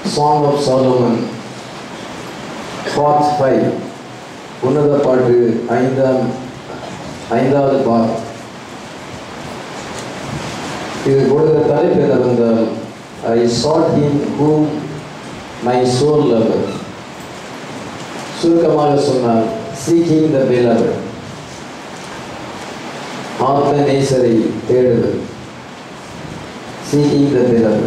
Song of Solomon part five உன்னத பாட்டு ஐந்தாம் ஐந்தாவது பார் இது கொடுக்கிற தலைப்பு என்னவென்றால் I sought him whom my soul lover சுருக்கமாக சொன்னால் சீக்கிங் த beloved ஆத்ம நேசரை தேடுதல் சீக்கிங் த beloved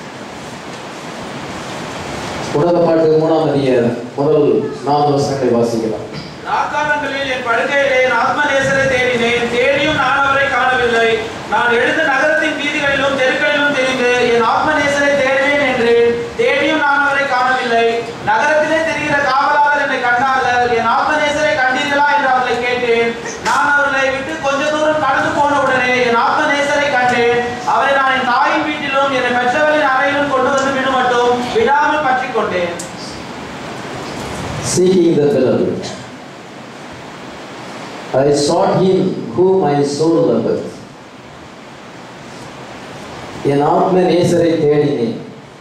உலக பாட்டு மூணாம் அதிகார முதல் நாலு வருஷங்களை வாசிக்கலாம் நாற்காலங்களில் என் படுக்கையிலே என் ஆத்மநேசரை தேடினேன் தேடியும் நான் அவரை காணவில்லை நான் எழுந்த நகரத்தின் வீதிகளிலும் தெருக்களிலும் தெரிந்து என் ஆத்மநேசரை தேடினேன் என்றேன் தேடியும் நான் அவரை காணவில்லை நகரத்திலே தெரிகிற காவலாளர் என்னை கண்டார்கள் என் ஆத்மநேசரை கண்டீர்களா என்று அவர்களை கேட்டேன் நான் அவர்களை விட்டு கொஞ்ச தூரம் கடந்து போன உடனே என் ஆத்மநேசரை கண்டேன் அவரை நான் என் தாயின் வீட்டிலும் என்னை பெற்றவரின் அறையிலும் கொண்டு வந்து விடும் மட்டும் விடாமல் பற்றிக் கொண்டேன் seeking the beloved. I sought him whom my soul loveth. என் ஆத்ம நேசரை தேடினேன்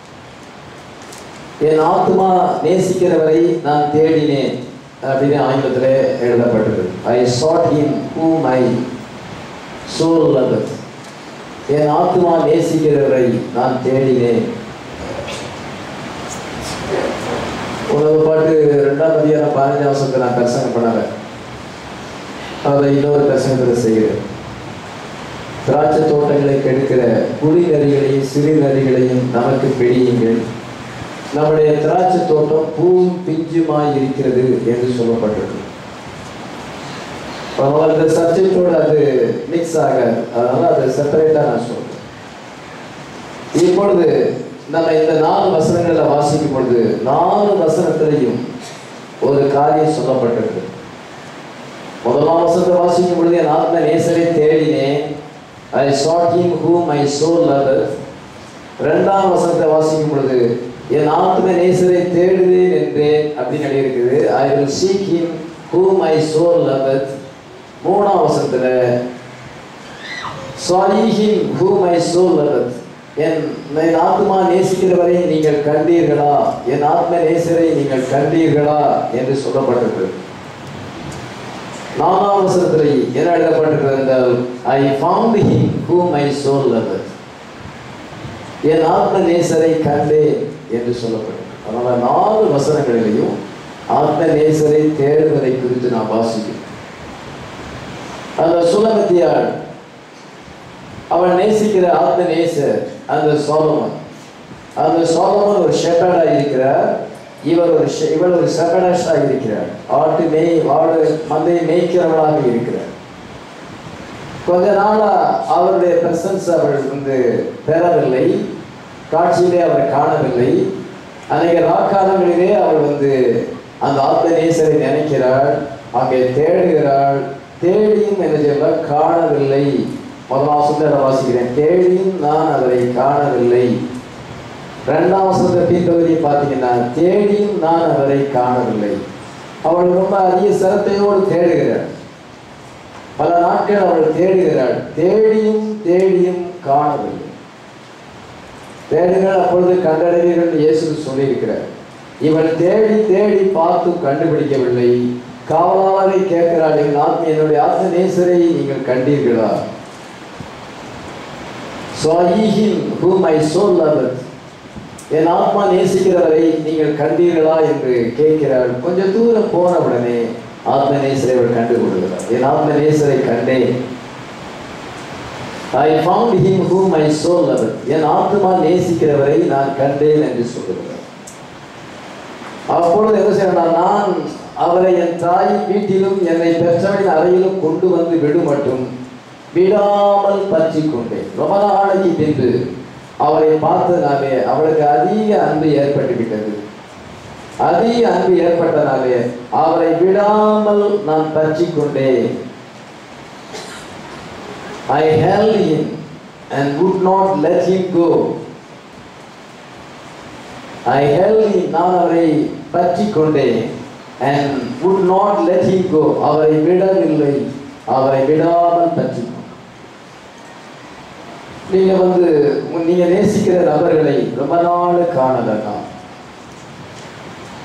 என் ஆத்மா நேசிக்கிறவரை நான் தேடினேன் அப்படின்னு ஆங்கிலத்தில் எழுதப்பட்டது I sought him who my soul loveth. என் ஆத்மா நேசிக்கிறவரை நான் தேடினேன் உணவு பாட்டு ரெண்டாம் அதிகாரம் பதினஞ்சு வருஷத்தை நான் பிரசங்கம் பண்ணல அதை இன்னொரு பிரசங்கத்தில் செய்கிறேன் திராட்சை தோட்டங்களை கெடுக்கிற குழி நரிகளையும் சிறு நரிகளையும் நமக்கு பிடியுங்கள் நம்முடைய திராட்சை தோட்டம் பூவும் பிஞ்சுமாய் இருக்கிறது என்று சொல்லப்பட்டது அதனால அந்த சப்ஜெக்டோட அது மிக்ஸ் ஆகாது அதனால அது செப்பரேட்டாக நான் சொல்றேன் இப்பொழுது நம்ம இந்த நாலு வசனங்களில் வாசிக்கும் பொழுது நாலு வசனத்திலையும் ஒரு காரியம் சொல்லப்பட்டிருக்கு முதலாம் வசனத்தை வாசிக்கும் பொழுது என் ஆத்ம நேசரை தேடினேன் I sought him who my soul lover ரெண்டாம் வசனத்தை வாசிக்கும் பொழுது என் ஆத்ம நேசரை தேடுதேன் என்றேன் அப்படின்னு எழுதியிருக்குது I will seek him who my soul lover மூணாம் வசனத்துல sorry him who my soul lover என் என் ஆத்மா நேசிக்கிறவரை நீங்கள் கண்டீர்களா என் ஆத்ம நேசரை நீங்கள் கண்டீர்களா என்று சொல்லப்பட்டிருக்கு நாலாம் வசனத்தில் என்ன எழுதப்பட்டிருக்கிறது என்றால் I found him who my soul lover என் ஆத்ம நேசரை கண்டேன் என்று சொல்லப்பட்டிருக்கு அதனால நாலு வசனங்களிலையும் ஆத்ம நேசரை தேடுவதை குறித்து நான் வாசிக்கிறேன் அந்த சுலபத்தியாள் அவள் நேசிக்கிற ஆத்ம நேசர் அந்த சோலமன் அந்த சோலமன் ஒரு ஷெப்பர்டா இருக்கிறார் இவர் ஒரு ஷெ- இவள் ஒரு ஷெப்பர்டா இருக்கிறார் ஆட்டு மேய் ஆடு மந்தை மேய்க்கிறவளாக இருக்கிறார் கொஞ்ச நாளா அவருடைய பிரசன்ஸ் அவள் வந்து பெறவில்லை காட்சியிலே அவர் காணவில்லை அநேக ராக்காலங்களிலே அவள் வந்து அந்த ஆத்ம நேசரை நினைக்கிறாள் அங்கே தேடுகிறாள் தேடியும் என்ன செய்வார் காணவில்லை முதலாம் வசனத்தை வாசிக்கிறேன் தேடியும் நான் அவரை காணவில்லை ரெண்டாம் வசனத்தை பின்பகுதியை பார்த்தீங்கன்னா தேடியும் நான் அவரை காணவில்லை அவள் ரொம்ப அதிக சிரத்தையோடு தேடுகிறாள் பல நாட்கள் அவள் தேடுகிறாள் தேடியும் தேடியும் காணவில்லை தேடுங்கள் அப்பொழுது கண்டடைவீர்கள் என்று இயேசு சொல்லியிருக்கிறார் இவள் தேடி தேடி பார்த்தும் கண்டுபிடிக்கவில்லை காவலாளரை கேட்கிறாள் என் ஆத்ம என்னுடைய ஆத்ம நேசரை நீங்கள் கண்டீர்களா சுவாயிஹிம் whom I so loved என் ஆத்மா நேசிக்கிறவரை நீங்கள் கண்டீர்களா என்று கேட்கிறாள் கொஞ்சம் தூரம் போன உடனே ஆத்ம நேசரை அவள் கண்டு கொள்கிறார் என் ஆத்ம நேசரை கண்டேன் I found him whom I so loved என் ஆத்மா நேசிக்கிறவரை நான் கண்டேன் என்று சொல்லுகிறார் அப்பொழுது என்ன செய்யணும் நான் அவரை என் தாயின் வீட்டிலும் என்னை பெற்றவனின் அறையிலும் கொண்டு வந்து விடும் மட்டும் விடாமல் பற்றி கொண்டேன் ரொம்ப நாளைக்கு பின்பு அவரை பார்த்ததுனாலே அவளுக்கு அதிக அன்பு ஏற்பட்டு விட்டது அதிக அன்பு ஏற்பட்டனாலே அவரை விடாமல் நான் பற்றி கொண்டேன் I held him and would not let him go. I held him, நான் அவரை பற்றி கொண்டேன் and would not let him go. அவரை விடவில்லை அவரை விடாமல் பற்றி கொண்டேன். நீங்க வந்து உங்க- நீங்க நேசிக்கிற நபர்களை ரொம்ப நாள் காணலன்னா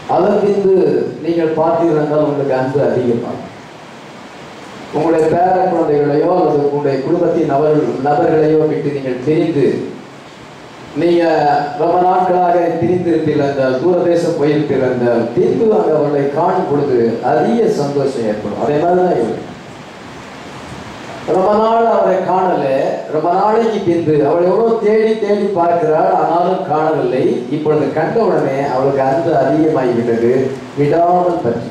அதன் பின்பு நீங்கள் பார்த்தீர்கள் உங்களுக்கு அன்பு அதிகமாகும் உங்களுடைய பேர குழந்தைகளையோ அல்லது உங்களுடைய குடும்பத்தின் நபர் நபர்களையோ விட்டு நீங்கள் பிரிந்து நீங்க ரொம்ப நாட்களாக பிரிந்திருப்பீர்கள் என்றால் தூர தேசம் போயிருப்பீர்கள் என்றால் பின்பு அங்கே அவர்களை காணும் பொழுது அதிக சந்தோஷம் ஏற்படும் அதே மாதிரி தான் இவரு ரொம்ப நாள் அவரை காணல ரொம்ப நாளைக்கு பின்பு அவளை எவ்வளோ தேடி தேடி பார்க்கிறாள் ஆனாலும் காணவில்லை இப்பொழுது கண்ட உடனே அவளுக்கு அன்பு அதிகமாகிவிட்டது விடாமல் பற்றி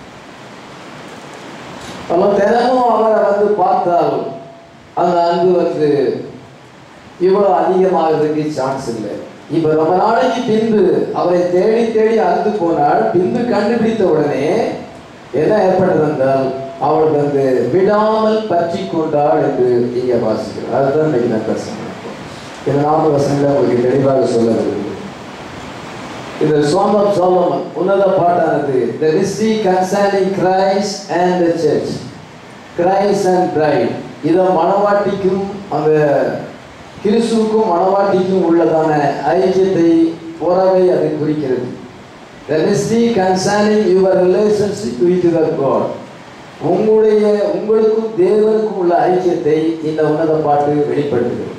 நம்ம தினமும் அவரை வந்து பார்த்தால் அந்த அன்பு வந்து இவ்வளவு அதிகமாகிறதுக்கு சான்ஸ் இல்லை இப்ப ரொம்ப நாளைக்கு பின்பு அவரை தேடி தேடி அறுத்து போனால் பின்பு கண்டுபிடித்த உடனே என்ன ஏற்பட்டது என்றால் அவள் வந்து விடாமல் பற்றி கொண்டாள் என்று இங்க வாசிக்கிறோம் அதுதான் இன்னைக்கு நான் பேசுகிறேன் இந்த நாலு வசனங்களை உங்களுக்கு தெளிவாக சொல்ல விரும்புகிறேன் இந்த Song of Solomon உன்னத பாட்டானது the mystery concerning Christ and the church Christ and bride இதை மணவாட்டிக்கும் அந்த கிறிஸ்துவுக்கும் மணவாட்டிக்கும் உள்ளதான ஐக்கியத்தை உறவை அது குறிக்கிறது the mystery concerning your relationship with the God உங்களுடைய உங்களுக்கும் தேவனுக்கும் உள்ள ஐக்கியத்தை இந்த உன்னத பாட்டு வெளிப்படுத்துகிறது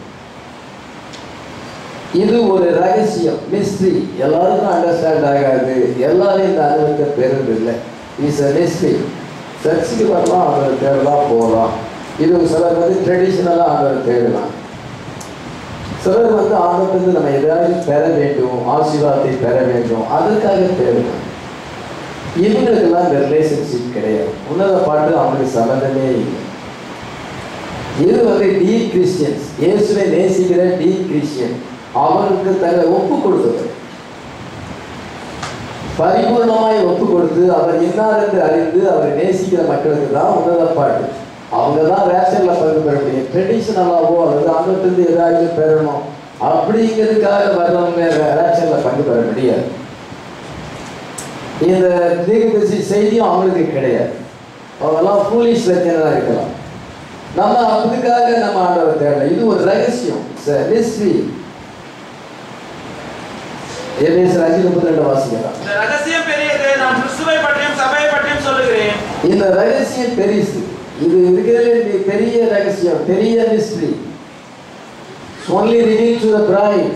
இது ஒரு ரகசியம் மிஸ்ட்ரி எல்லாருக்கும் அண்டர்ஸ்டாண்ட் ஆகாது எல்லாரும் இந்த அனுபவத்தை பெறுறது இல்லை இஸ் அ மிஸ்ட்ரி சர்ச்சுக்கு வரலாம் அவர் தேடலாம் போகலாம் இது சிலர் வந்து ட்ரெடிஷ்னலாக அவர் தேடலாம் சிலர் வந்து ஆண்டவர்ந்து நம்ம எதாவது பெற வேண்டும் ஆசீர்வாதத்தை பெற வேண்டும் அதற்காக தேடலாம் இவங்களுக்கெல்லாம் இந்த ரிலேஷன்ஷிப் கிடையாது உன்னத பாட்டு அவங்களுக்கு சம்மந்தமே இல்லை இது வந்து டீப் கிறிஸ்டியன்ஸ் இயேசுவை நேசிக்கிற டீப் கிறிஸ்டியன் அவருக்கு தங்களை ஒப்பு கொடுத்தவர் பரிபூர்ணமாய் ஒப்பு கொடுத்து அவர் இன்னார் என்று அறிந்து அவரை நேசிக்கிற மக்களுக்கு தான் உன்னத பாட்டு அவங்க தான் ரேஷனில் பங்கு பெற முடியும் ட்ரெடிஷ்னலாவோ அல்லது அங்கிருந்து ஏதாவது பெறணும் அப்படிங்கிறதுக்காக வர்றவங்க ரேஷனில் பங்கு பெற முடியாது இந்த தீர்க்கதரிசி செய்தியும் அவங்களுக்கு கிடையாது அவங்கெல்லாம் ஃபூலிஷ் லட்சணம் இருக்கலாம் நம்ம அதுக்காக நம்ம ஆண்டவர் தேடல இது ஒரு ரகசியம் மிஸ்ட்ரி எபேசர் அஞ்சு முப்பத்தி ரெண்டு வாசிக்கலாம் இந்த ரகசியம் பெரியது நான் கிறிஸ்துவை பற்றியும் சபையை பற்றியும் சொல்லுகிறேன் இந்த ரகசியம் பெரிசு இது இருக்கிறதுல பெரிய ரகசியம் பெரிய mystery only revealed to the bride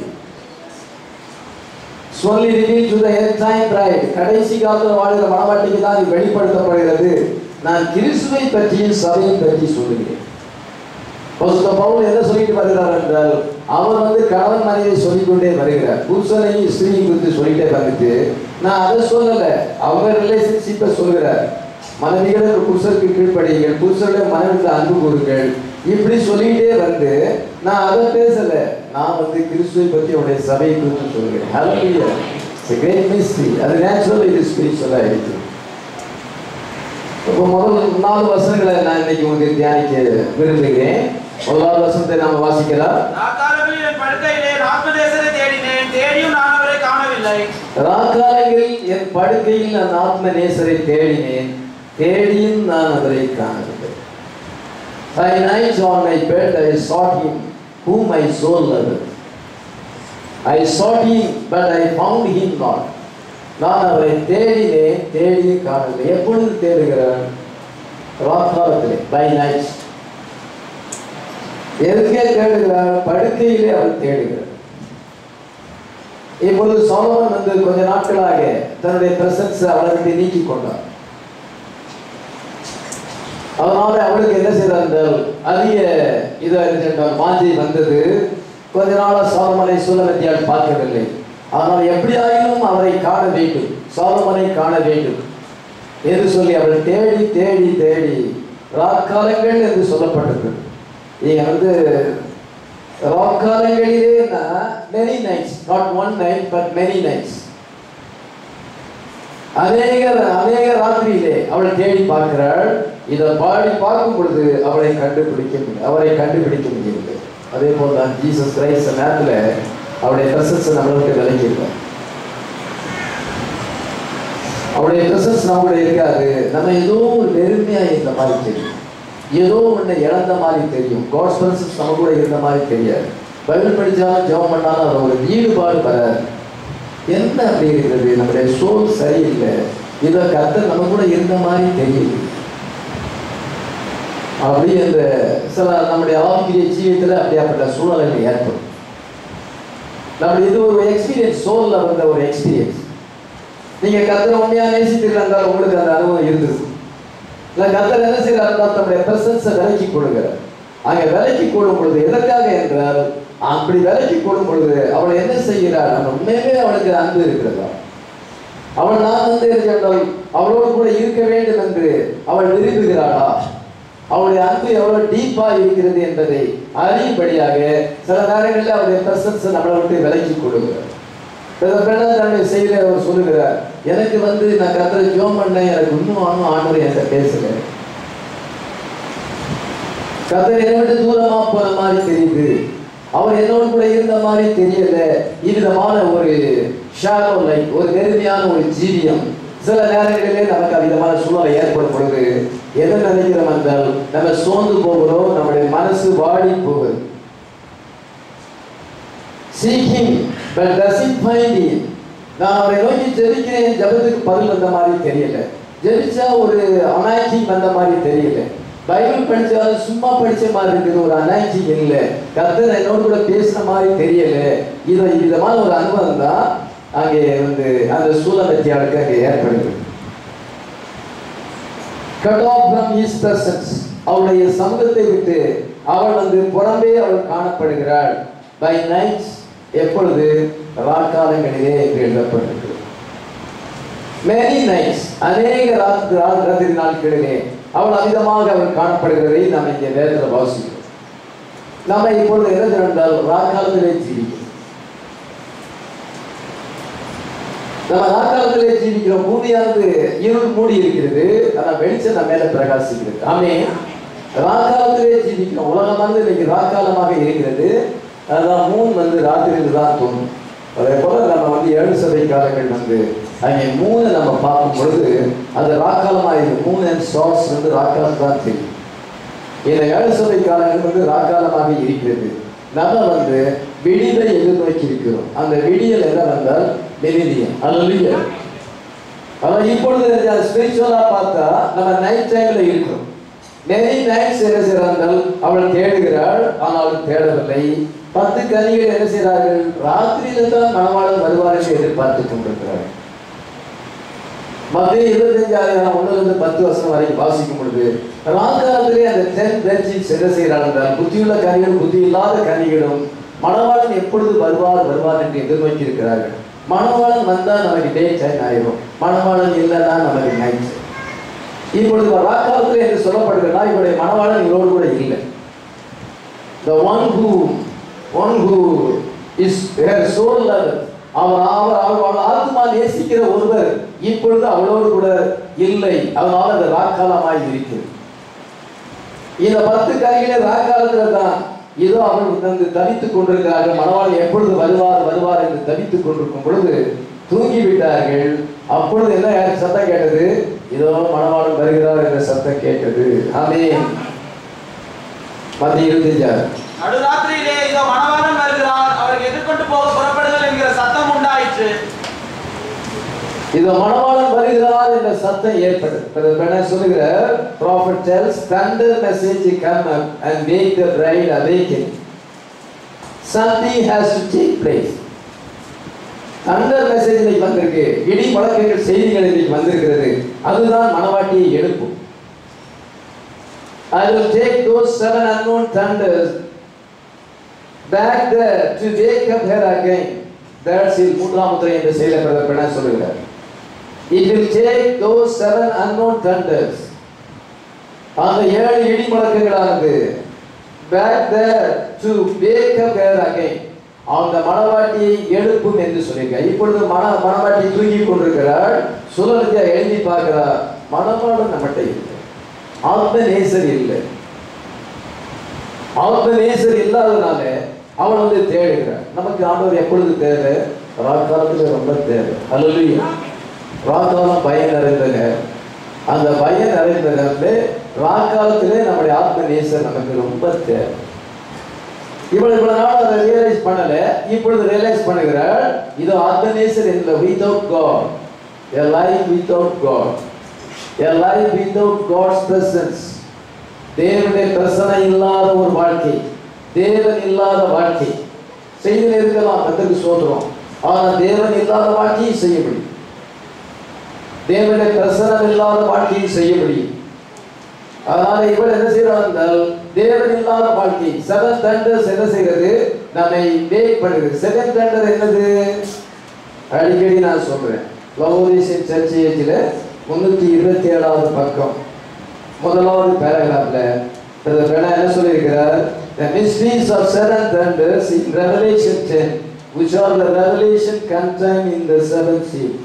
only revealed to the end time bride கடைசி காலத்தில் வாழ்கிற மனவாட்டிக்கு தான் இது வெளிப்படுத்தப்படுகிறது நான் கிறிஸ்துவை பற்றியும் சபையை பற்றி சொல்லுகிறேன் பசுத்த பவுல் என்ன சொல்லிட்டு வருகிறார் என்றால் அவர் வந்து கணவன் மனைவியை சொல்லிக்கொண்டே வருகிறார் புருஷனை ஸ்திரீ குறித்து சொல்லிட்டே வந்துட்டு நான் அதை சொல்லலை அவங்க ரிலேஷன்ஷிப்பை சொல்கிறார் மனைவிகளுக்கு புருஷருக்கு கீழ்ப்படியுங்கள் புருஷருடைய மனைவிக்கு அன்பு கொடுங்கள் இப்படி சொல்லிட்டே வந்து நான் அதை பேசல நான் வந்து கிறிஸ்துவை பற்றி அவருடைய சபையை குறித்து சொல்கிறேன் ஹalleluya இட்ஸ் கிரேட் மிஸ்ட்ரி அது நேச்சுரல் இது ஸ்பிரிச்சுவலாக இருக்குது இப்போ முதல் நாலு வசனங்களை நான் இன்னைக்கு உங்களுக்கு தியானிக்க விரும்புகிறேன் முதலாவது வசனத்தை நாம வாசிக்கலாம் ராக்காலங்களில் என் படுக்கையிலே என் ஆத்மதேசரை தேடினேன் தேடியும் நான் அவரை காணவில்லை ராக்காலங்களில் என் படுக்கையில் நான் ஆத்ம நேசரை தேடினேன் தேடியும் நான் அவரை காணவில்லை By night on my bed I sought him whom my soul loved. I sought him but I found him not. நான் அவரை தேடினேன் தேடி காணவில்லை எப்பொழுது தேடுகிறார் ராக்காலத்திலே பை நைட் எதுக்கே தேடுகிறார் படுக்கையிலே அவர் தேடுகிறார் இப்பொழுது சோலமன் வந்து கொஞ்ச நாட்களாக தன்னுடைய பிரசன்ஸ் அவளுக்கு நீக்கி கொண்டார் அதனால அவளுக்கு என்ன செய்தார் என்றால் அதிக இதாக இருந்தால் வாஞ்சி வந்தது கொஞ்ச நாளா சோலமனை சூழலத்தியால் பார்க்கவில்லை ஆனால் எப்படியாயினும் அவரை காண வேண்டும் சோலமனை காண வேண்டும் என்று சொல்லி அவள் தேடி தேடி தேடி ராக்காலங்கள் என்று சொல்லப்பட்டது நீங்க வந்து ராக்காலங்களிலே many nights not one night but many nights அநேக அநேக ராத்திரியிலே அவள் தேடி பார்க்கிறாள் இதை பாடி பார்க்கும் பொழுது அவளை கண்டுபிடிக்க முடியும் அவரை கண்டுபிடிக்க முடியவில்லை அதே போல் தான் ஜீசஸ் கிரைஸ்ட் நேரத்தில் அவருடைய பிரசன்ஸ் நம்மளுக்கு விளங்கியிருக்கார் அவருடைய பிரசன்ஸ் நம்மளுடைய இருக்காது நம்ம ஏதோ ஒரு வெறுமையா இருந்த மாதிரி தெரியும் ஏதோ ஒன்று இழந்த மாதிரி தெரியும் காட்ஸ் பிரசன்ஸ் நம்ம கூட இருந்த மாதிரி தெரியாது பைபிள் படித்தாலும் ஜெபம் பண்ணாலும் அது ஒரு ஈடுபாடு வராது என்ன அப்படி இருக்கிறது நம்முடைய சோல் சரியில்லை இதை கர்த்தர் நம்ம கூட இருந்த மாதிரி தெரியுது அப்படி அந்த சில நம்முடைய ஆவிக்குரிய ஜீவியத்தில் அப்படியாப்பட்ட சூழ்நிலைகள் ஏற்படும் நம்ம இது ஒரு எக்ஸ்பீரியன்ஸ் சோல்ல வந்த ஒரு எக்ஸ்பீரியன்ஸ் நீங்க கர்த்தரை உண்மையா நேசித்தீர்கள் என்றால் உங்களுக்கு அந்த அனுபவம் இருந்தது இல்லை கர்த்தர் என்ன செய்யறாரு தம்முடைய பிரசன்ஸை விலக்கி கொடுக்கிறார் அங்க விலக்கி கொள்ளும் பொழுது எதற்காக என்றால் அப்படி விலக்கி கொள்ளும் பொழுது அவள் என்ன செய்கிறார் நம்ம உண்மையிலே அவளுக்கு அன்பு இருக்கிறதா அவள் நான் வந்து என்றால் அவளோடு கூட இருக்க வேண்டும் என்று அவள் விரும்புகிறாளா அவளுடைய அன்பு எவ்வளவு டீப்பா இருக்கிறது என்பதை அறியும்படியாக சில நேரங்களில் அவருடைய பிரசன்ஸை நம்மளை விட்டு விலக்கி கொடுக்கிறார் தன்னுடைய செய்தியை அவர் சொல்லுகிறார் எனக்கு வந்து நான் கத்தரை ஜோம் பண்ணேன் எனக்கு இன்னும் ஆனும் ஆண்டவர் என்கிட்ட பேசல கத்தர் என்னை விட்டு தூரமா போன மாதிரி தெரியுது அவர் என்னோடு கூட இருந்த மாதிரி தெரியல இவ்விதமான ஒரு ஷாலோ லைக் ஒரு நெருமையான ஒரு ஜீவியம் சில நேரங்களிலே நமக்கு அவ்விதமான சூழ்நிலை ஏற்படும் பொழுது எதை நினைக்கிறோம் என்றால் நம்ம சோர்ந்து போகிறோம் நம்முடைய மனசு வாடி போகுது seek him but doesn't find him நான் அவரை நோக்கி ஜெபிக்கிறேன் ஜெபத்துக்கு பதில் வந்த மாதிரி தெரியல ஜெபிச்சா ஒரு அனாய்ச்சிங் வந்த மாதிரி தெரியல பைபிள் படிச்சாலும் சும்மா படிச்ச மாதிரி இருக்குது ஒரு அனாய்ச்சிங் இல்லை கர்த்தர் என்னோட கூட பேசுன மாதிரி தெரியல இது விதமான ஒரு அனுபவம் தான் அங்கே வந்து அந்த சூழலத்தியாளுக்கு அங்கே ஏற்படுது cut off from his presence அவளுடைய சமூகத்தை விட்டு அவள் வந்து புறம்பே அவள் காணப்படுகிறாள் பை நைட்ஸ் எப்பொழுது ராக்காலங்களிலே என்று எழுதப்பட்டிருக்கிறது மேனி நைட்ஸ் அநேக ராத்திரி ராத்திரி நாட்களிலே அவள் அதிகமாக அவள் காணப்படுகிறதை நாம் இங்கே வேதத்தில் வாசிக்கிறோம் நம்ம இப்பொழுது என்ன செய்யணும் ராக்காலத்திலே ஜீவிக்கிறோம் நம்ம ராக்காலத்திலே ஜீவிக்கிறோம் பூமியானது இருள் மூடி இருக்கிறது ஆனால் வெளிச்சம் நம்ம மேல பிரகாசிக்கிறது ஆமே ராக்காலத்திலே ஜீவிக்கிறோம் உலகமானது இன்னைக்கு ராக்காலமாக இருக்கிறது அதான் மூன் வந்து ராத்திரியில் தான் தோணும் அதே போல நம்ம வந்து ஏழு சபை காலங்கள் வந்து அங்கே மூணு நம்ம பார்க்கும் பொழுது அது ராக்காலமாக இருக்கு மூணு அண்ட் சார்ஸ் வந்து ராக்காலம் தான் தெரியும் இந்த ஏழு சபை காலங்கள் வந்து ராக்காலமாக இருக்கிறது நம்ம வந்து விடிவை எதிர்நோக்கி இருக்கிறோம் அந்த விடியல் என்ன வந்தால் மெலிதியம் அல்ல ஆனால் இப்பொழுது ஸ்பிரிச்சுவலா பார்த்தா நம்ம நைட் டைம்ல இருக்கிறோம் நிறைய நைட்ஸ் என்ன செய்கிறார்கள் அவள் தேடுகிறாள் ஆனால் தேடவில்லை பத்து கனிகள் என்ன செய்கிறார்கள் ராத்திரியில தான் மணவாளன் வருவார் என்று எதிர்பார்த்து கொண்டிருக்கிறார்கள் மத்திய இருபத்தஞ்சாயிரம் ஒண்ணுல இருந்து பத்து வருஷம் வரைக்கும் வாசிக்கும் பொழுது ராக்காலத்திலே அந்த டென் பெஞ்சின்ஸ் என்ன செய்கிறார்கள் என்றால் புத்தியுள்ள கனிகளும் புத்தி இல்லாத கனிகளும் மணவாளன் எப்பொழுது வருவார் வருவார் என்று எதிர்நோக்கி இருக்கிறார்கள் மணவாளன் வந்தா நமக்கு டே டைம் ஆயிரும் மணவாளன் இல்லைன்னா நமக்கு நைட் இப்பொழுது ராக்காலத்தில் என்று சொல்லப்படுகிறதா இவருடைய மணவாளன் இவரோடு கூட இல்லை the one who one who is her soul lover அவர் அவர் அவர் ஆத்மா நேசிக்கிற ஒருவர் இப்பொழுது அவளோடு கூட இல்லை அதனால அது ராக்காலமாய் இருக்கிறது இந்த பத்து காரிகளே ராக்காலத்துல தான் இதோ அவள் வந்து தவித்துக் கொண்டிருக்கிறார்கள் மணவாளன் எப்பொழுது வருவார் வருவார் என்று தவித்துக் கொண்டிருக்கும் பொழுது தூங்கி விட்டார்கள் அப்பொழுது என்ன யாருக்கு சத்தம் கேட்டது இதோ மணவாளன் வருகிறார் என்ற சத்தம் கேட்டது ஆமே மத்திய இருபத்தஞ்சாறு நடுராத்திரியிலே இதோ மணவாளன் வருகிறார் அவருக்கு எதிர்கொண்டு போக புறப்படுங்கள் என்கிற சத்தம் உண்டாயிற்று இது மணவாளன் வருகிறார் என்ற சத்தம் ஏற்பட்டது என்ன சொல்லுகிறார் prophet tells thunder message come up and make the bride awaken something has to take place thunder message இன்னைக்கு வந்திருக்கு இடி முழக்கங்கள் செய்திகள் இன்னைக்கு வந்திருக்கிறது அதுதான் மணவாட்டியை எழுப்பும் I will take those seven unknown thunders back there to wake up her again. That's il மூன்றாம் முத்திரை என்று செயல பிரதமர் சொல்லுகிறார் It will take those seven unknown thunders. அந்த ஏழு இடி முழக்கங்களானது back there to wake up her again. அந்த மணவாட்டியை எழுப்பும் என்று சொல்லியிருக்கார் இப்பொழுது மண மணவாட்டி தூங்கி கொண்டிருக்கிறாள் சுழலுக்கு எழுதி பார்க்கிறார் மணவாளன் நம்மகிட்ட இல்லை ஆத்ம நேசர் இல்லை ஆத்ம நேசர் இல்லாதனால அவன் வந்து தேடுகிறான் நமக்கு ஆண்டவர் எப்பொழுது தேவை ராக்காலத்துல ரொம்ப தேவை அல்லையா ராக்காலம் பயம் நிறைந்த நேரம் அந்த பயம் நிறைந்த நேரத்துல ராக்காலத்திலே நம்முடைய ஆத்ம நேசர் நமக்கு ரொம்ப தேவை இவ்வளவு இவ்வளவு நாள் அதை ரியலைஸ் பண்ணல இப்பொழுது ரியலைஸ் பண்ணுகிறாள் இது organizer in the without God a life without God a life without God's presence தேவனுடைய பிரசனை இல்லாத ஒரு வாழ்க்கை தேவன் இல்லாத வாழ்க்கை செய்து இருக்கலாம் கத்திற்கு சோதரம் ஆனால் தேவன் இல்லாத வாழ்க்கையை செய்ய முடியும் தேவனுடைய பிரசனம் இல்லாத வாழ்க்கையை செய்ய முடியும் அதனால இவள் என்ன செய்யறாள் என்றால் தேவன் இல்லாத வாழ்க்கை செவன் தண்டர்ஸ் என்ன செய்கிறது நம்மை வேக் பண்ணுகிறது செவன் தண்டர் என்னது அடிக்கடி நான் சொல்றேன் லவோதேசியன் சர்ச் ஏஜில் முன்னூற்றி இருபத்தி ஏழாவது பக்கம் முதலாவது பேராகிராஃப்ல பிரதர் பெனா என்ன சொல்லியிருக்கிறார் The mysteries of seven thunders in Revelation 10, which are the revelation contained in the seven seals.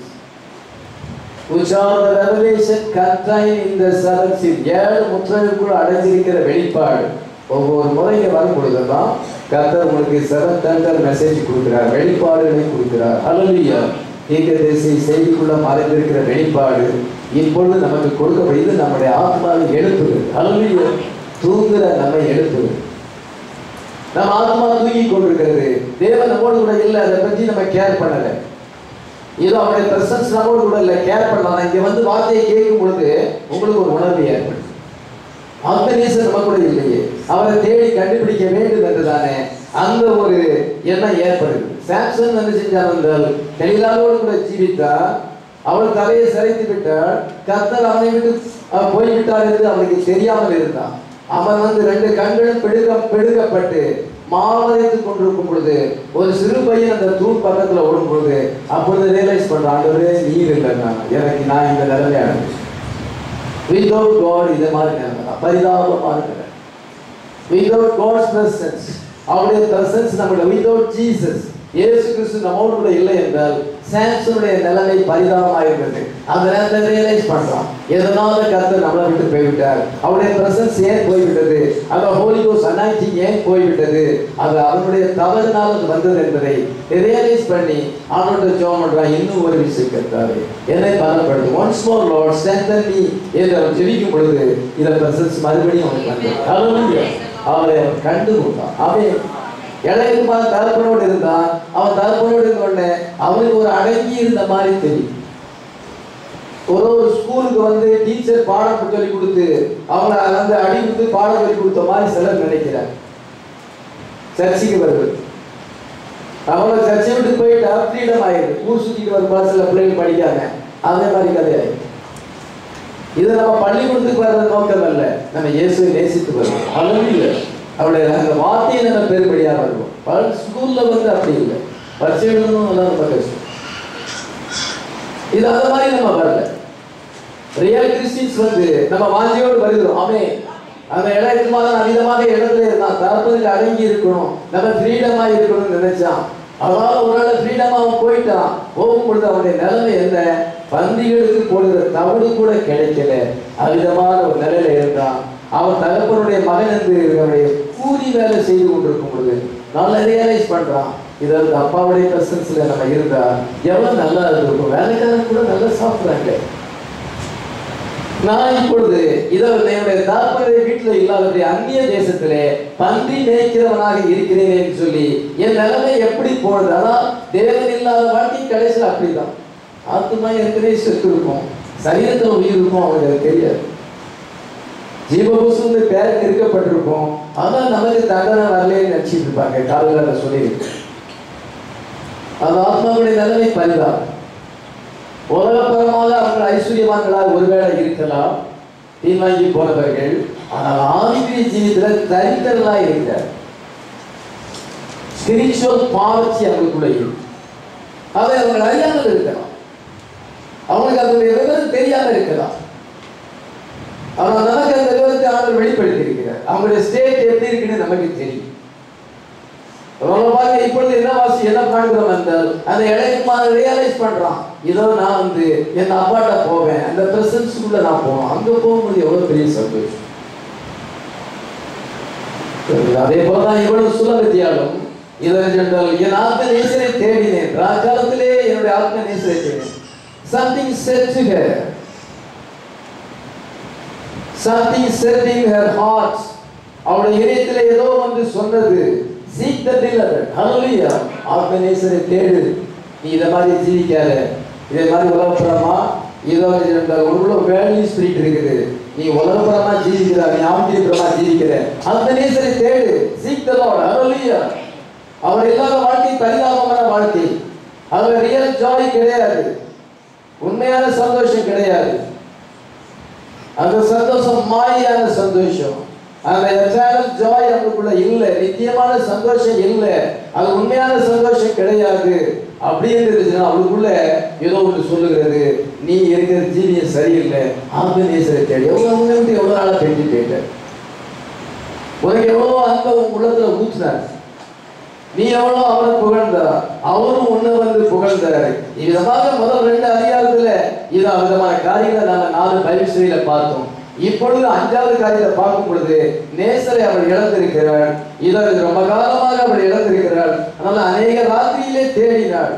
which are the revelation contained in the seven seals. ஏழு முத்திரைக்குள் அடைஞ்சிருக்கிற வெளிப்பாடு ஒவ்வொரு முறைக்கு வரும் பொழுதெல்லாம் கர்த்தர் உங்களுக்கு செவன் தண்டர் மெசேஜ் கொடுக்கிறார் வெளிப்பாடுகளை கொடுக்கிறார் ஹalleluya தீர்க்க தேசிய செய்திக்குள்ள மறைந்திருக்கிற வெளிப்பாடு இப்பொழுது நமக்கு கொடுக்கப்படுகிறது நம்முடைய ஆத்மாவை எழுப்புது ஹalleluya தூங்குற நம்மை எழுப்புது நம்ம ஆத்மா தூங்கி கொண்டிருக்கிறது தேவன் நம்மோடு கூட இல்லை அதை பற்றி நம்ம கேர் பண்ணலை ஏதோ அவருடைய பிரசன்ஸ் நம்மோடு கூட இல்லை கேர் பண்ணலாம் இங்க வந்து வார்த்தையை கேட்கும் பொழுது உங்களுக்கு ஒரு உணர்வு ஏற்படும் அந்த நேசம் நம்ம கூட இல்லையே அவரை தேடி கண்டுபிடிக்க வேண்டும் என்றுதானே அந்த ஒரு எண்ணம் ஏற்படுது சாம்சன் என்ன செஞ்சான் என்றால் கலிலாவோடு கூட ஜீவித்தா அவள் தலையை சிரைத்து விட்டாள் கர்த்தர் அவனை விட்டு அஹ், போய்விட்டார் என்று அவனுக்கு தெரியாமல் இருந்தான் அவன் வந்து ரெண்டு கண்களும் பிடுக பிடுகப்பட்டு மாவரைத்து கொண்டிருக்கும் பொழுது ஒரு சிறு பையன் அந்த தூண் பக்கத்துல ஓடும் பொழுது அப்பொழுது ரியலைஸ் பண்றான் ஆண்டவரே நீர் இல்லைன்னா எனக்கு நான் இந்த நிலைமை அடைஞ்சேன் வித்தவுட் காட் இது மாதிரி நிலைமை பரிதாபமா இருக்கிறேன் வித்தவுட் காட்ஸ் பிரசன்ஸ் அவருடைய பிரசன்ஸ் நம்முடைய வித்தவுட் ஜீசஸ் இயேசு கிறிஸ்து நம்மோடு கூட இல்லை என்றால் சாம்சனுடைய நிலைமை பரிதாபமாக இருந்தது அந்த நேரத்தில் ரியலைஸ் பண்றான் எதனால கர்த்தர் நம்மளை விட்டு போய்விட்டார் அவருடைய பிரசன்ஸ் ஏன் போய்விட்டது அந்த ஹோலி கோஸ் அனாய்டிங் ஏன் போய்விட்டது அது அவனுடைய தவறுனால் அது வந்தது என்பதை ரியலைஸ் பண்ணி அவனோட ஜோம் பண்றான் இன்னும் ஒரு விஷயம் கர்த்தாரு என்னை பலப்படுத்தும் once more Lord strengthen me என்று அவன் ஜெபிக்கும் பொழுது இந்த பிரசன்ஸ் மறுபடியும் அவனுக்கு வந்தது Hallelujah. அவரை அவன் கண்டு கொண்டான் அவன் இளையகுமார் தகப்பனோடு இருந்தான் அவன் தகப்பனோடு இருந்த உடனே அவனுக்கு ஒரு அடங்கி இருந்த மாதிரி தெரியும் ஒரு ஒரு ஸ்கூலுக்கு வந்து டீச்சர் பாடம் சொல்லி கொடுத்து அவங்கள வந்து அடி கொடுத்து பாடம் சொல்லி கொடுத்த மாதிரி சிலர் நினைக்கிறார் சர்ச்சுக்கு வருவது அவங்கள சர்ச்சை விட்டு போயிட்டா ஃப்ரீடம் ஆயிடுது ஊர் சுத்திட்டு வரும்போது சில பிள்ளைகள் படிக்காங்க அதே மாதிரி கதையாயிடுது இது நம்ம பள்ளிக்கூடத்துக்கு வர்றது நோக்கம் அல்ல நம்ம இயேசுவை நேசித்து வருவோம் அல்ல அவருடைய அந்த வார்த்தையை நம்ம பெருபடியா வருவோம் பல ஸ்கூல்ல வந்து அப்படி இல்லை பரிசை எழுதணும் எல்லாம் ரொம்ப கஷ்டம் இது அந்த மாதிரி நம்ம வரல ரியல் கிறிஸ்டின்ஸ் வந்து நம்ம வாஞ்சியோடு வருகிறோம் ஆமே அந்த இடத்துக்கு மாதிரி அமிதமாக இடத்துல இருந்தான் தரப்பதில் அடங்கி இருக்கணும் நம்ம ஃப்ரீடமா இருக்கணும்னு நினைச்சான் அதனால ஒரு நாள் ஃப்ரீடமா அவன் போயிட்டான் போகும் பொழுது அவனுடைய நிலைமை என்ன பந்திகளுக்கு போடுகிற தவிடு கூட கிடைக்கல அமிதமான ஒரு நிலையில இருந்தான் அவன் தகப்பனுடைய மகன் என்று அவருடைய கூலி வேலை செய்து கொண்டிருக்கும் பொழுது நல்லா ரியலைஸ் பண்றான் இது வந்து அப்பாவுடைய பிரசன்ஸ்ல நம்ம இருந்தா எவ்வளவு நல்லா இருந்திருக்கும் வேலைக்காரன் கூட நல்லா சாப்பிடுறாங்க நான் இப்பொழுது இதை என்னுடைய தாப்பனுடைய வீட்டில் இல்லாதபடி அந்நிய தேசத்திலே பன்றி மேய்க்கிறவனாக இருக்கிறேன் என்று சொல்லி என் நிலைமை எப்படி போடுது அதான் தேவன் இல்லாத வாழ்க்கை கடைசியில் அப்படிதான் ஆத்மா ஏற்கனவே செத்து இருக்கும் சரீரத்தில் உயிர் இருக்கும் அவங்களுக்கு தெரியாது ஜீவபூசு பேர் இருக்கப்பட்டிருக்கும் ஆனால் நமக்கு தண்டனை வரலன்னு நினைச்சிட்டு இருப்பாங்க காலையில் சொல்லியிருக்கு அந்த ஆத்மாவுடைய நிலைமை பரிதான் உலகப்பரமாக அவர்கள் ஐஸ்வர்யவான்களாக ஒருவேளை இருக்கலாம் தீவாங்கி போனவர்கள் ஆனால் ஆவிக்குரிய ஜீவிதத்தில் தரித்திரலாக இருக்கிறார் ஸ்பிரிச்சுவல் பாவர்ச்சி அவங்களுக்குள்ள இருக்கு அதை அவங்க அறியாமல் இருக்கலாம் அவங்களுக்கு அதனுடைய விவரம் தெரியாமல் இருக்கலாம் ஆனால் நமக்கு அந்த விவரத்தை ஆண்டவர் வெளிப்படுத்தி இருக்கிறார் அவங்களுடைய ஸ்டேட் எப்படி இருக்குன்னு நமக்கு தெரியும் பாருங்க இப்பொழுது என்ன வாசி என்ன பண்ணுறோம் என்றால் அந்த இளையகுமார் ரியலைஸ் பண்றான் இதோ நான் வந்து என் அப்பாட்ட போவேன் அந்த பிரசன்ஸ்குள்ள நான் போவேன் அங்க போகும்போது எவ்வளவு பெரிய சந்தோஷம் அதே போலதான் இவ்வளவு சுலபத்தியாலும் இதை என்றால் என் ஆத்ம நேசரை தேடினேன் ராஜாலத்திலே என்னுடைய ஆத்ம நேசரை தேடினேன் something set to her something set in her heart அவளுடைய இதயத்தில் ஏதோ வந்து சொன்னது சீக் த டில்லர் ஹalleluya ஆத்மநேசரை தேடு நீ இத மாதிரி ஜீவிக்காத இதே மாதிரி உலகப்புறமா இதோ இந்த உள்ள வேல்யூ ஸ்பிரிட் இருக்குது நீ உலகப்புறமா ஜீவிக்கிற நீ ஆவிக்குரியப்புறமா ஜீவிக்கிற ஆத்மநேசரை தேடு சீக் த லார்ட் ஹalleluya அவர் இல்லாத வாழ்க்கை பரிதாபமான வாழ்க்கை அதுல ரியல் ஜாய் கிடையாது உண்மையான சந்தோஷம் கிடையாது அந்த சந்தோஷம் மாயான சந்தோஷம் அந்த எட்டர்னல் ஜாய் அவங்களுக்குள்ள இல்ல நித்தியமான சந்தோஷம் இல்ல அது உண்மையான சந்தோஷம் கிடையாது அப்படின்னு இருந்துச்சுன்னா அவளுக்குள்ள ஏதோ ஒன்று சொல்லுகிறது நீ இருக்கிற ஜீவியம் சரியில்லை ஆத்மநேசரை தேடி எவ்வளவு உங்களை எவ்வளவு நாளா பெஞ்சு கேட்ட உனக்கு எவ்வளவு அன்பை உன் உள்ளத்துல ஊற்றினார் நீ எவ்வளவு அவரை புகழ்ந்தா அவரும் உன்னை வந்து புகழ்ந்தாரு இவ்விதமாக முதல் ரெண்டு அதிகாரத்துல இது விதமான காரியங்களை நாங்க நாலு பயிற்சியில பார்த்தோம் இப்பொழுது அஞ்சாவது காரியத்தை பார்க்கும் பொழுது நேசரை அவள் இழந்திருக்கிறாள் இதை ரொம்ப காலமாக அவள் இழந்திருக்கிறாள் அதனால அநேக ராத்திரியிலே தேடினாள்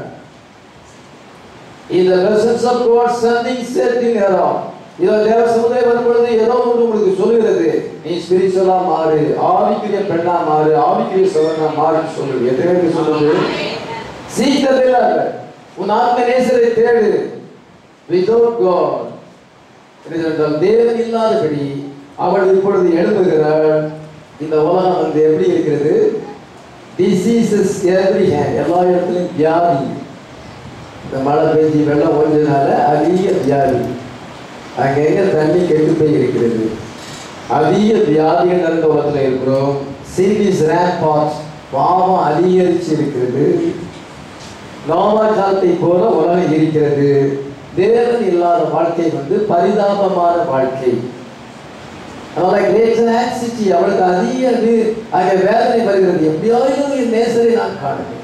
இந்த presence of God something setting around இதோ தேவ சமுதாயம் வரும் பொழுது ஏதோ ஒன்று உங்களுக்கு சொல்லுகிறது நீ ஸ்பிரிச்சுவலா மாறு ஆவிக்குரிய பெண்ணா மாறு ஆவிக்குரிய சோழனா மாறுன்னு சொல்லுது எத்தனை பேருக்கு சொல்லுது சீக்கிரத்தில் உன் ஆத்ம நேசரை தேடு விதவுட் காட் என்றால் தேவன் இல்லாதபடி அவள் இப்பொழுது எழுதுகிறாள் இந்த உலகம் வந்து எப்படி இருக்கிறது டிசீசஸ் எவ்ரி ஹேண்ட் எல்லா இடத்துலையும் வியாதி இந்த மழை பெஞ்சு வெள்ளம் ஓஞ்சதுனால அதிக வியாதி அங்கங்க தண்ணி கெட்டு போய் இருக்கிறது அதிக வியாதிகள் நிறைந்த உலகத்தில் இருக்கிறோம் சீரியஸ் ரேம்பாட் பாவம் அதிகரிச்சு இருக்கிறது நோவா காலத்தை போல உலகம் இருக்கிறது தேவன் இல்லாத வாழ்க்கை வந்து பரிதாபமான வாழ்க்கை அதனால கிரேட் ஆக்சிட்டி அவளுக்கு அதிக வி- அங்கே வேதனை வருகிறது எப்படியாவது என் நேசரை நான் காணுகிறேன்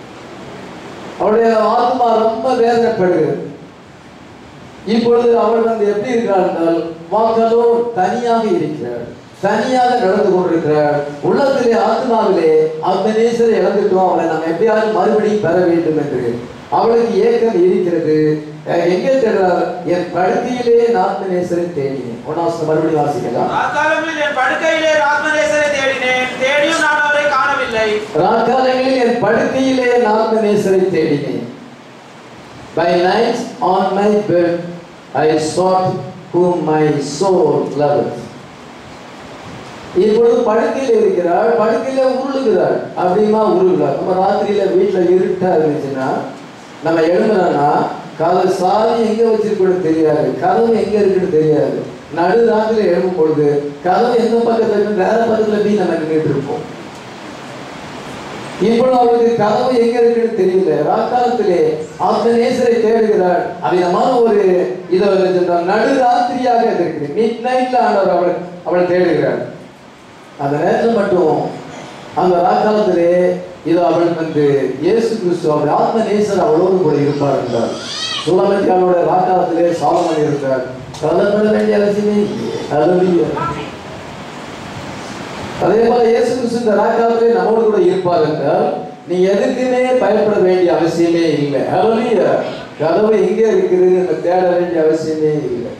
அவளுடைய ஆத்மா ரொம்ப வேதனைப்படுகிறது இப்பொழுது அவள் வந்து எப்படி இருக்கிறாள் என்றால் வாக்களோ தனியாக இருக்கிறாள் தனியாக நடந்து கொண்டிருக்கிறாள் உள்ளத்திலே ஆத்மாவிலே அந்த நேசரை இழந்துட்டோம் அவளை நாம் எப்படியாவது மறுபடியும் பெற வேண்டும் என்று அவளுக்கு ஏக்கம் இருக்கிறது அஹ் எங்கே தேடுறாள் என் படுக்கையிலே நாத்ம நேசரை தேடினேன் ஒன்னாவது மறுபடியும் வாசிக்கலாம் ராக்காலங்களில் என் படுக்கையிலே ஆத்மநேசரை தேடினேன் தேடியும் நான் அவரை காணவில்லை ராக்காலங்களில் என் படுக்கையிலே நாத்ம நேசரை தேடினேன் By night on my bed I sought whom my soul loveth. இப்பொழுது படுக்கையில இருக்கிறாள் படுக்கையில உருளுகிறாள் அப்படிமா உருளுகிறாள் நம்ம ராத்திரியில வீட்டுல இருட்டா இருந்துச்சுன்னா நம்ம எழுந்தோம்னா கதவு சாவி எங்க வச்சிருக்கணும் தெரியாது கதவு எங்க இருக்குன்னு தெரியாது நடு ராத்திரில எழும்பும் பொழுது கதவு எந்த பக்கத்துல இருக்கு வேற பக்கத்துல போய் நம்ம நின்றுட்டு இருப்போம் இப்பொழுது அவளுக்கு கதவு எங்க இருக்குன்னு தெரியல ராக்காலத்திலே அந்த நேசரை தேடுகிறாள் அவ்விதமான ஒரு இதை சொல்றாங்க, நடு ராத்திரியாக இது இருக்குது மிட் நைட்ல ஆண்டவர் அவள் அவள் தேடுகிறாள் அந்த நேரத்தில் மட்டும் அந்த ராக்காலத்திலே இது அவள் வந்து இயேசு கிறிஸ்து அவள் ஆத்ம நேசர் அவளோடு கூட இருப்பார் என்றார் சூழமத்தியாளோட ராக்காலத்திலே சாலமன் இருந்தார் கவலைப்பட வேண்டிய அவசியமே இல்லை. Hallelujah. அதே போல இயேசு கிறிஸ்து இந்த ராக்காலத்திலே நம்மோடு கூட இருப்பார் என்றால் நீ எதுக்குமே பயப்பட வேண்டிய அவசியமே இல்லை ஹalleluya கதவு எங்கே இருக்குது நம்ம தேட வேண்டிய அவசியமே இல்லை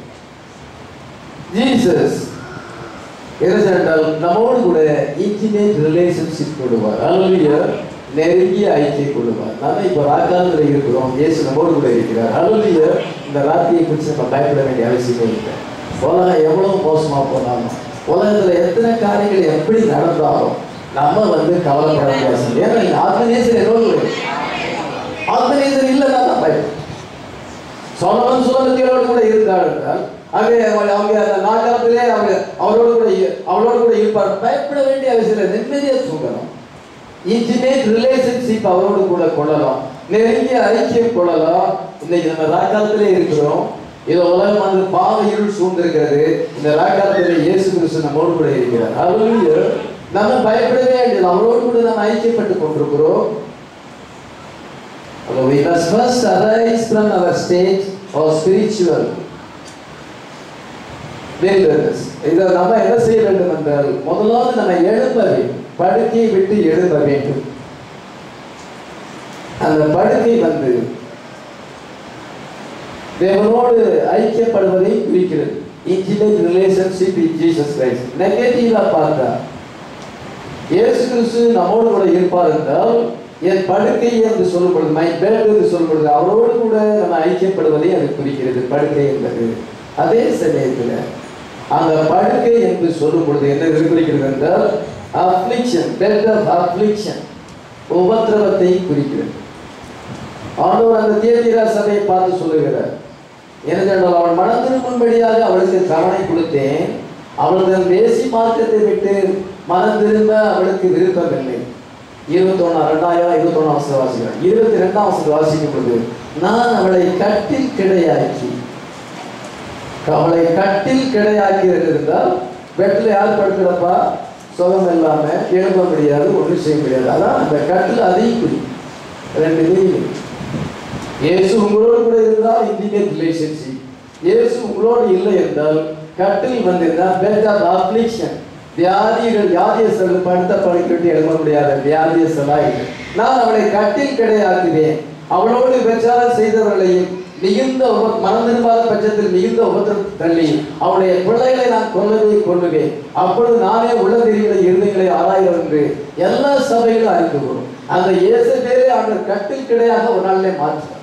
ஜீசஸ் என்றால் நம்மோடு கூட இன்டிமேட் ரிலேஷன்ஷிப் கொள்வார் ஹalleluya நெருங்கிய ஐக்கியம் கொள்வார் நாம இப்போ ராக்காலத்தில் இருக்கிறோம் இயேசு நம்மோடு கூட இருக்கிறார் ஹalleluya இந்த ராத்திரியை குறித்து நம்ம பயப்பட வேண்டிய அவசியமே இல்லை உலகம் எவ்வளவு மோசமா போனாலும் உலகத்துல எத்தனை காரியங்கள் எப்படி நடந்தாலும் நம்ம வந்து கவலைப்பட வேண்டிய அவசியம் இல்லை. ஏன்னா இந்த ஆத்மநேசர் என்னோடு கூட இருக்கு. ஆத்மநேசர் இல்லைன்னா தான் பயம் சோழவன் சுலபத்தியோடு கூட இருந்தாள் என்றால் அங்கே அவள் அவங்க அந்த நாட்காலத்திலே அவங்க அவளோடு கூட இ- அவளோடு கூட இருப்பார் பயப்பட வேண்டிய அவசியம் இல்லை நிம்மதியா தூங்கணும் இன்டிமேட் ரிலேஷன்ஷிப் அவரோடு கூட கொள்ளலாம் நெருங்கிய ஐக்கியம் கொள்ளலாம் இன்னைக்கு நம்ம ராக்காலத்திலே இருக்கிறோம் இதோ உலகம் வந்து பாவ இருள் சூழ்ந்திருக்கிறது இந்த ராக்காலத்திலே இயேசு கிறிஸ்து நம்மோடு கூட இருக்கிறார் ஹalleluya நம்ம பயப்படவே வேண்டியது அவரோடு கூட நம்ம ஐக்கியப்பட்டு கொண்டிருக்கிறோம் So we must first arise from our state of spiritual wilderness. இதை நம்ம என்ன செய்ய வேண்டும் என்றால் முதலாவது நம்ம எழும்ப வேண்டும் படுக்கையை விட்டு எழும்ப வேண்டும் அந்த படுக்கை வந்து தேவனோடு ஐக்கியப்படுவதை குறிக்கிறது intimate relationship in Jesus Christ நெகட்டிவா பார்த்தா இயேசு கிறிஸ்து நம்மோடு கூட இருப்பார் என்றால் என் படுக்கை என்று சொல்லும் பொழுது மை பெட் என்று சொல்லும் பொழுது அவரோடு கூட நம்ம ஐக்கியப்படுவதை அது குறிக்கிறது படுக்கை என்பது அதே சமயத்தில் அந்த படுக்கை என்று சொல்லும் பொழுது என்ன குறிக்கிறது என்றால் அப்ளிக்ஷன் பெட் ஆஃப் அப்ளிக்ஷன் உபத்திரவத்தை குறிக்கிறது ஆண்டவர் அந்த தியேத்திரா சபையை பார்த்து சொல்லுகிறார் ஏனென்றால் அவள் மனம் திரும்பும்படியாக அவளுக்கு கவனை கொடுத்தேன் அவள் தன் தேசி மார்க்கத்தை விட்டு மனம் திரும்ப அவளுக்கு விருப்பமில்லை இருபத்தொன்னா ரெண்டாயிரம் இருபத்தொன்னாம் வருஷம் வாசிக்கிறேன் இருபத்தி ரெண்டாம் வருஷம் வாசிக்கும் பொழுது நான் அவளை கட்டில் கிடையாக்கி அவளை கட்டில் கிடையாக்கி இருந்தால் பெட்டில் யார் படுக்கிறப்பா சுகம் இல்லாம எழுத முடியாது ஒன்றும் செய்ய முடியாது அதான் அந்த கட்டில் அதையும் குறி ரெண்டு மீனிங் இயேசு உங்களோடு கூட இருந்தால் இண்டிகேட் ரிலேஷன்ஷிப் இயேசு உங்களோடு இல்லை என்றால் கட்டில் வந்திருந்தால் பெட் ஆஃப் அப்ளிக்ஷன் வியாதிகள் வியாதியஸ்தர்கள் படுத்த படுக்கிட்டு எழுத முடியாத வியாதியஸ்தலா இல்லை நான் அவளை கட்டில் கிடையாக்குவேன் அவளோடு பிரச்சாரம் செய்தவர்களையும் மிகுந்த உப- மனம் திரும்பாத பட்சத்தில் மிகுந்த உபத்திரம் தள்ளி அவளுடைய பிள்ளைகளை நான் கொல்லவே கொள்ளுவேன் அப்பொழுது நானே உள்ள தெரிகிற இருதயங்களை ஆராய்கிறோம் என்று எல்லா சபைகளும் அறிந்து கொள்ளும் அந்த இயேசு பேரே அவர் கட்டில் கிடையாக ஒரு நாளிலே மாற்றுவார்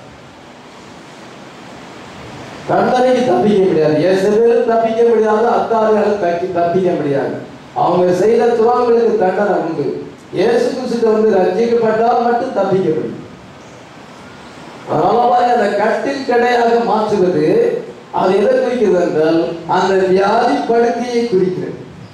தண்டனைக்கு தப்பிக்க முடியாது இயேசுவேலும் தப்பிக்க முடியாது அத்தாறுகளும் தப்பி தப்பிக்க முடியாது அவங்க செய்த துறவுகளுக்கு தண்டனை உண்டு இயேசு கிறிஸ்து வந்து ரட்சிக்கப்பட்டால் மட்டும் தப்பிக்க முடியும் அதனால பாருங்க, அந்த கட்டில் கடையாக மாற்றுவது அது எதை குறிக்கிறது என்றால் அந்த வியாதி படுக்கையை குறிக்கிறது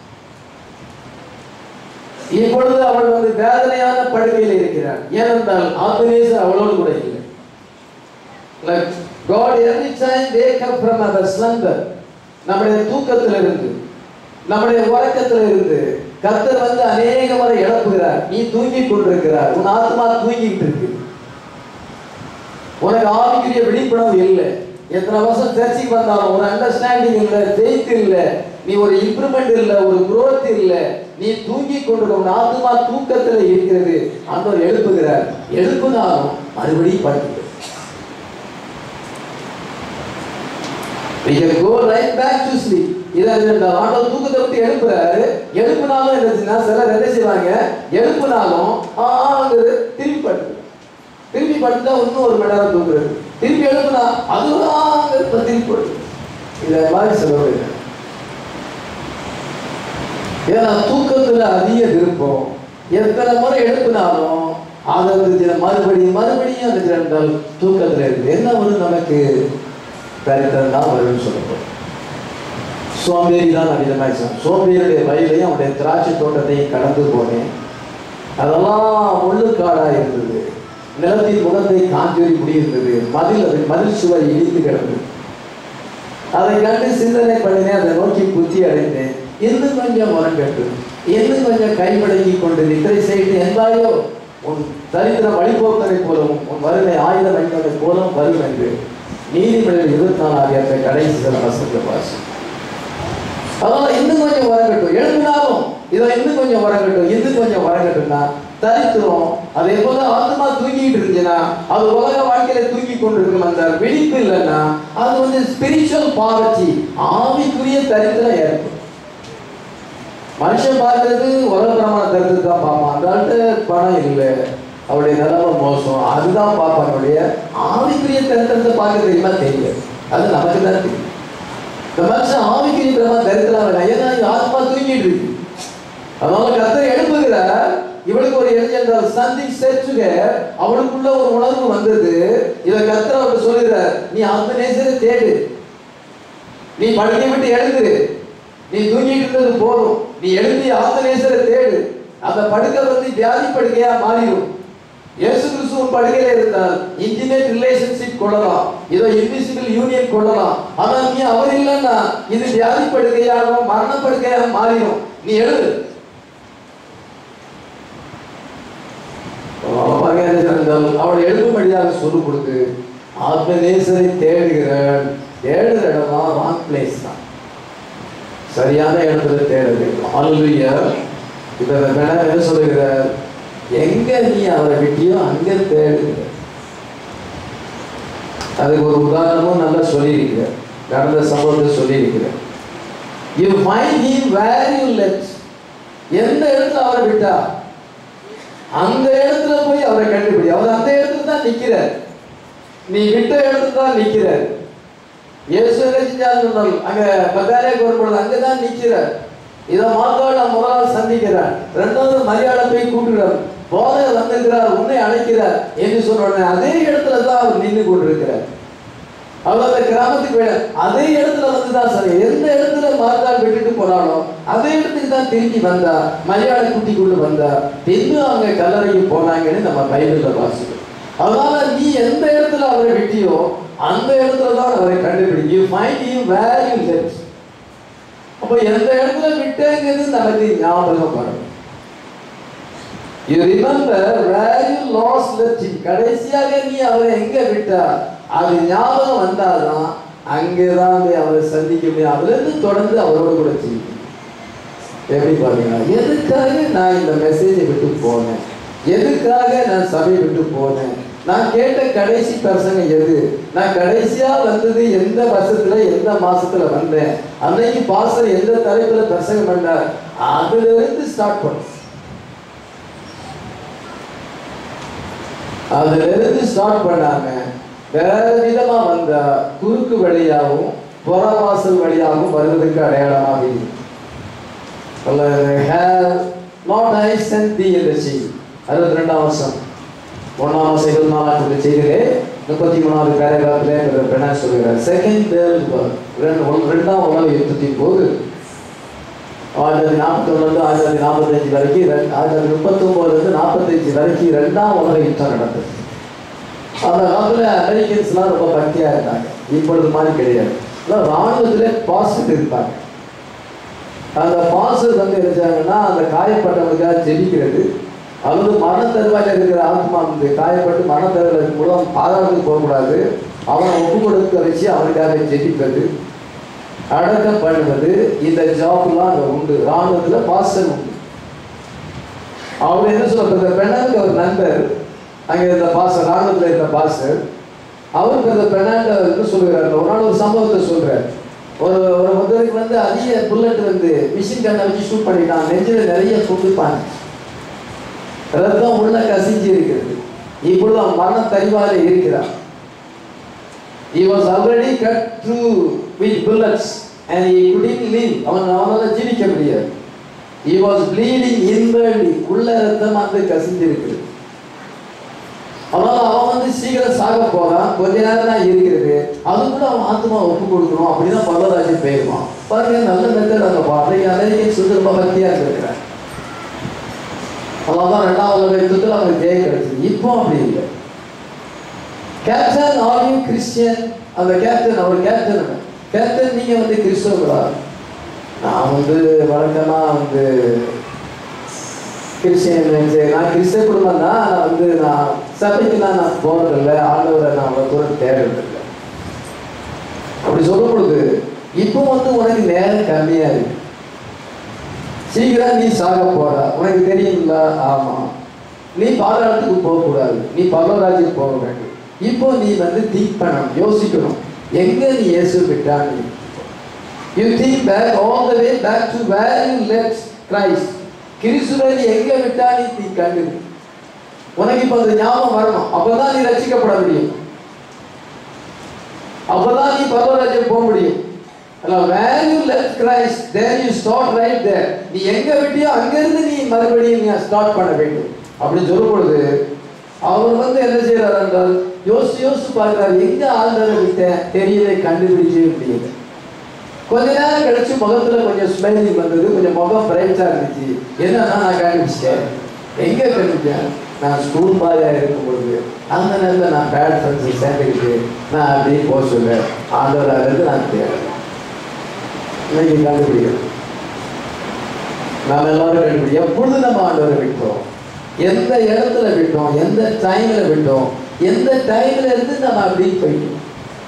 இப்பொழுது அவள் வந்து வேதனையான படுக்கையில் இருக்கிறாள் ஏனென்றால் ஆத்மநேசர் அவளோடு கூட இல்லை Like God every time wake up from our slumber நம்முடைய தூக்கத்தில் இருந்து நம்முடைய உறக்கத்தில் இருந்து கர்த்தர் வந்து அநேக முறை எழுப்புகிறார் நீ தூங்கி கொண்டிருக்கிறார் உன் ஆத்மா தூங்கிட்டு இருக்கு உனக்கு ஆவிக்குரிய விழிப்புணர்வு இல்லை எத்தனை வருஷம் சர்ச்சைக்கு வந்தாலும் ஒரு அண்டர்ஸ்டாண்டிங் இல்லை ஃபெய்த் இல்லை நீ ஒரு இம்ப்ரூவ்மெண்ட் இல்லை ஒரு growth இல்லை நீ தூங்கி கொண்டிருக்க உன் ஆத்மா தூக்கத்தில் இருக்கிறது ஆண்டவர் எழுப்புகிறார் எழுப்புனாலும் மறுபடியும் படுத்து We can go right back to sleep. இதை இந்த ஆண்டவர் தூக்கத்தை விட்டு எழுப்புறாரு எழுப்புனாலும் என்னச்சுன்னா சிலர் என்ன செய்வாங்க எழுப்புனாலும் ஆங்கிறது திருப்பி படுத்து திருப்பி படுத்தா இன்னும் ஒரு மணி நேரம் தூங்குறது திருப்பி எழுப்புனா அதுதான் திருப்பி படுத்து இதை மாதிரி சிலர் ஏன்னா தூக்கத்துல அதிக விருப்பம் எத்தனை முறை எழுப்பினாலும் அதை வந்து மறுபடியும் மறுபடியும் அந்த திறன்கள் தூக்கத்துல இருக்கு என்ன வந்து நமக்கு தரித்திரம் தான் வரும்னு சொல்லப்படும் சோம்பேறி தான் அதிகமாக சோம்பேறியுடைய வயலையும் அவனுடைய திராட்சை தோட்டத்தையும் கடந்து போனேன் அதெல்லாம் முள்ளுக்காடாக இருந்தது நிலத்தின் முகத்தை காஞ்சொறி முடியிருந்தது மதில் அது மதில் சுவர் இடித்து கிடந்தது அதை கண்டு சிந்தனை பண்ணினேன் அதை நோக்கி புத்தி அடைந்தேன் இன்னும் கொஞ்சம் முரங்கட்டு இன்னும் கொஞ்சம் கைமடங்கி கொண்டு நித்திரை செய்து என்பாயோ உன் தரித்திரம் வழிபோக்கனை போலவும் உன் வறுமை ஆயுதம் அணிவதை போலவும் வரும் என்று நீதிமன்றம் இருபத்தி நாலு அதிகாரத்தை கடைசி சில வசனத்தை வாசி அதனால இன்னும் கொஞ்சம் வரங்கட்டும் எழுப்பினாலும் இதை இன்னும் கொஞ்சம் வரங்கட்டும் இன்னும் கொஞ்சம் வரங்கட்டும்னா தரித்திரம் அதே போல ஆத்மா தூங்கிட்டு இருந்துச்சுன்னா அது உலக வாழ்க்கையில தூங்கி கொண்டிருக்கும் அந்த விழிப்பு இல்லைன்னா அது வந்து ஸ்பிரிச்சுவல் பாவர்ச்சி ஆவிக்குரிய தரித்திரம் ஏற்படும் மனுஷன் பார்க்கறது உலகத்தனமான தரித்திரத்தை தான் பார்ப்பான் அந்த ஆள்கிட்ட பணம் இல்லை அவருடைய நிலமை மோசம் அதுதான் பார்ப்பான் அவருடைய ஆவிக்குரிய தரித்திரத்தை பார்க்க தெரியுமா தெரியல அது நமக்கு தான் தெரியும் இந்த மனுஷன் ஆவிக்குரிய பிரமா தரித்திரம் ஏன்னா இந்த ஆத்மா தூங்கிட்டு இருக்கு அதனால கர்த்தர் எழுப்புகிறார் இவளுக்கு ஒரு எழுதியிருந்தால் சந்திங் செச்சுக அவளுக்குள்ள ஒரு உணர்வு வந்தது இதை கர்த்தர் அவருக்கு சொல்லுகிறார் நீ அந்த நேசரை தேடு நீ படுக்கை விட்டு எழுந்துரு நீ தூங்கிட்டு இருந்தது போதும் நீ எழுந்தி ஆந்த நேசரை தேடு அந்த படுக்கை வந்து வியாதி படுக்கையா மாறிடும் இயேசு கிறிஸ்துவின் படுகையில இருந்தால் இன்டிமேட் ரிலேஷன்ஷிப் கொள்ளலாம் இதோ இன்விசிபிள் யூனியன் கொள்ளலாம் ஆனா நீ அவர் இல்லைன்னா இது வியாதி படுக்கையாகவும் மரண படுக்கையாக மாறிடும் நீ எழுது அவளை எழுதும்படியாக சொல்லிக் கொடுத்து ஆத்மநேசரை தேடுகிறாள் தேடுற இடமா ராங் பிளேஸ் தான் சரியான இடத்துல தேடுது ஆல்வியா இப்ப இந்த பெணம் என்ன சொல்லுகிறார் எங்க நீ அவரை விட்டியோ அங்க தேடுகிற அதுக்கு ஒரு உதாரணமும் நல்லா சொல்லியிருக்கிற நடந்த சம்பவத்தை சொல்லியிருக்கிற you find him where you let எந்த இடத்துல அவரை விட்டா அந்த இடத்துல போய் அவரை கண்டுபிடி அவர் அந்த இடத்துல தான் நிக்கிறார் நீ விட்ட இடத்துல தான் நிக்கிறார் இயேசு என்ன செஞ்சாலும் அங்க பத்தாரே வரும்பொழுது அங்கதான் நிக்கிறார் இதை மாத்தாள் முதலாவது சந்திக்கிறார் ரெண்டாவது மரியாதை போய் கூட்டுகிறார் போதை வந்திருக்கிறார் உன்னை அழைக்கிறார் என்று சொன்ன உடனே அதே இடத்துல தான் அவர் நின்று கொண்டிருக்கிறார் அவர் அந்த கிராமத்துக்கு போய் அதே இடத்துல வந்து தான் சரி எந்த இடத்துல மார்த்தாள் விட்டுட்டு போனாலும் அதே இடத்துக்கு தான் திரும்பி வந்தா மரியாதை குட்டிக்குள்ள வந்தா பின்பு அவங்க கல்லறைக்கு போனாங்கன்னு நம்ம பைபிள்ல வாசிக்கிறோம் அதனால நீ எந்த இடத்துல அவரை விட்டியோ அந்த இடத்துல தான் அவரை கண்டுபிடி you find you where you left அப்போ எந்த இடத்துல விட்டேங்கிறது நமக்கு ஞாபகம் வரும் you remember where you lost left கடைசியாக நீ அவரை எங்க விட்டா அது ஞாபகம் வந்தாதான் அங்கேதான் போய் அவரை சந்திக்க முடியும் அதுல இருந்து தொடர்ந்து அவரோட கூட செய்யும் எப்படி பாத்தீங்கன்னா எதுக்காக நான் இந்த மெசேஜை விட்டு போனேன் எதுக்காக நான் சபையை விட்டு போனேன் நான் கேட்ட கடைசி பிரசங்க எது நான் கடைசியா வந்தது எந்த வருஷத்துல எந்த மாசத்துல வந்தேன் அன்னைக்கு பாஸ்டர் எந்த தலைப்புல பிரசங்கம் பண்ணார் அதுல இருந்து ஸ்டார்ட் பண்ண அதுல இருந்து ஸ்டார்ட் பண்ணாம வேற விதமா வந்தா குறுக்கு வழியாகவும் புறவாசல் வழியாகவும் வருவதற்கு அடையாளமாக இருக்கு நாட் ஐ சென்ட் தி என்ற செய்தி அறுபத்தி ரெண்டாம் வருஷம் ஒன்றாம் வருஷம் இருபத்தி நாலாம் கொண்டு செய்திலே முப்பத்தி மூணாவது பேராகிராஃபில் என்ன சொல்கிறார் செகண்ட் வேர்ல்டு ரெண்டு ரெண்டாம் உலக யுத்தத்தின் போது ஆயிரத்தி நாற்பத்தி ஒன்றுலேருந்து ஆயிரத்தி நாற்பத்தஞ்சு வரைக்கும் ரெண்டு ஆயிரத்தி முப்பத்தொம்போதுலேருந்து நாற்பத்தஞ்சு வரைக்கும் ரெண்டாம் உலக யுத்தம் நடந்தது அந்த காலத்தில் அமெரிக்கன்ஸ்லாம் ரொம்ப பக்தியாக இருந்தாங்க இப்பொழுது மாதிரி கிடையாது எல்லாம் ராணுவத்தில் பாசிட் இருப்பாங்க அந்த பாசல் வந்து இருந்தாங்கன்னா அந்த காயப்பட்டவனுக்காக ஜெபிக்கிறது அல்லது மரண தருவாயில் இருக்கிற ஆத்மா வந்து காயப்பட்டு மரண தருவாயில் இருக்கும்போது அவன் பாதாளத்துக்கு போகக்கூடாது அவனை ஒப்பு கொடுக்க வச்சு அவனுக்காக ஜெபிப்பது அடக்கம் பண்ணுவது இந்த ஜாப்லாம் அங்கே உண்டு ராணுவத்தில் பாஸ்டர் உண்டு அவர் என்ன சொல்றது பெண்ணாருக்கு அவர் நண்பர் அங்கே இருந்த பாஸ்டர் ராணுவத்தில் இருந்த பாஸ்டர் அவருக்கு அந்த பெண்ணாண்ட என்ன சொல்லுகிறார் ஒரு நாள் ஒரு சம்பவத்தை சொல்றார் ஒரு ஒரு முதலுக்கு வந்து அதிக புல்லட் வந்து மிஷின் கண்ணை வச்சு ஷூட் பண்ணிட்டான் நெஞ்சில் நிறைய துண்டுப்பாங்க ரத்தம் உள்ள கசிஞ்சு இருக்கிறது இப்பொழுது அவன் மரண தறிவால இருக்கிறான் he was already cut through with bullets and he couldn't live அவன் அவனால ஜீவிக்க முடியாது he was bleeding inwardly உள்ள ரத்தம் வந்து கசிஞ்சு இருக்குது அதனால அவன் வந்து சீக்கிரம் சாக போறான் கொஞ்ச நேரம் தான் இருக்கிறது அது கூட அவன் ஆத்மா ஒப்பு கொடுக்கணும் அப்படிதான் பல்லராஜன் போயிருவான் பாருங்க நல்ல மெத்தட் அந்த பாட்டு அமெரிக்கன் சுதந்திர பக்தியா இருக்கிறான் அதனால்தான் ரெண்டாவது உலக யுத்தத்தில் அவனுக்கு ஜெயம் கிடைச்சது இப்போ அப்படி இல்லை கேப்டன் ஆர் யூ கிறிஸ்டியன் அந்த கேப்டன் அவர் கேப்டன் கேப்டன் நீங்க வந்து கிறிஸ்தவங்களா நான் வந்து வழக்கமா வந்து கிறிஸ்டியன் நான் கிறிஸ்தவ குடும்பம் தான் நான் வந்து நான் சபைக்குலாம் நான் போறதில்லை ஆண்டவரை நான் அவ்வளோ தூரம் தேடுறதில்லை அப்படி சொல்லும் பொழுது இப்போ வந்து உனக்கு நேரம் கம்மியா இருக்கு சீக்கிரம் நீ சாக போற உனக்கு தெரியுங்களா ஆமா நீ பாதாளத்துக்கு போகக்கூடாது நீ பல்லவராஜுக்கு போக வேண்டும் இப்போ நீ வந்து திங்க் பண்ணணும் யோசிக்கணும் எங்க நீ இயேசு விட்டா நீ you think back all the way back to where you left Christ கிறிஸ்துவை நீ எங்க விட்டா நீ நீ கண்டு உனக்கு இப்போ அந்த ஞாபகம் வரணும் அப்பதான் நீ ரட்சிக்கப்பட முடியும் அப்பதான் நீ பரவராஜ்யம் போக முடியும் where you left Christ there you start right there நீ எங்க விட்டியோ அங்கிருந்து நீ மறுபடியும் நீ ஸ்டார்ட் பண்ண வேண்டும் அப்படின்னு சொல்லும் பொழுது அவர் வந்து என்ன செய்யறாரு என்றால் யோசிச்சு யோசிச்சு பார்க்கிறார் எங்க ஆளுநரை விட்டேன் தெரியலை கண்டுபிடிக்கவே முடியல கொஞ்ச நேரம் கழிச்சு முகத்துல கொஞ்சம் ஸ்மைலிங் வந்தது கொஞ்சம் முகம் பிரைட்டா இருந்துச்சு என்னன்னா நான் கண்டுபிடிச்சிட்டேன் எங்க கண்டுபிடிச்சேன் நான் ஸ்கூல் பாயா இருக்கும் பொழுது அந்த நேரத்தில் நான் பேட் ஃப்ரெண்ட்ஸ் சேர்ந்துக்கிட்டு நான் அப்படியே போக சொல்லுவேன் ஆண்டவராக இருந்து நான் தேடுறேன் இன்னைக்கு கண்டுபிடிக்கிறோம் நாம எல்லாரும் கண்டுபிடிக்கும் எப்பொழுது நம்ம ஆண்டவரை விட்டோம் எந்த இடத்துல விட்டோம் எந்த டைம்ல விட்டோம் எந்த டைம்ல இருந்து நம்ம அப்படி போயிட்டோம்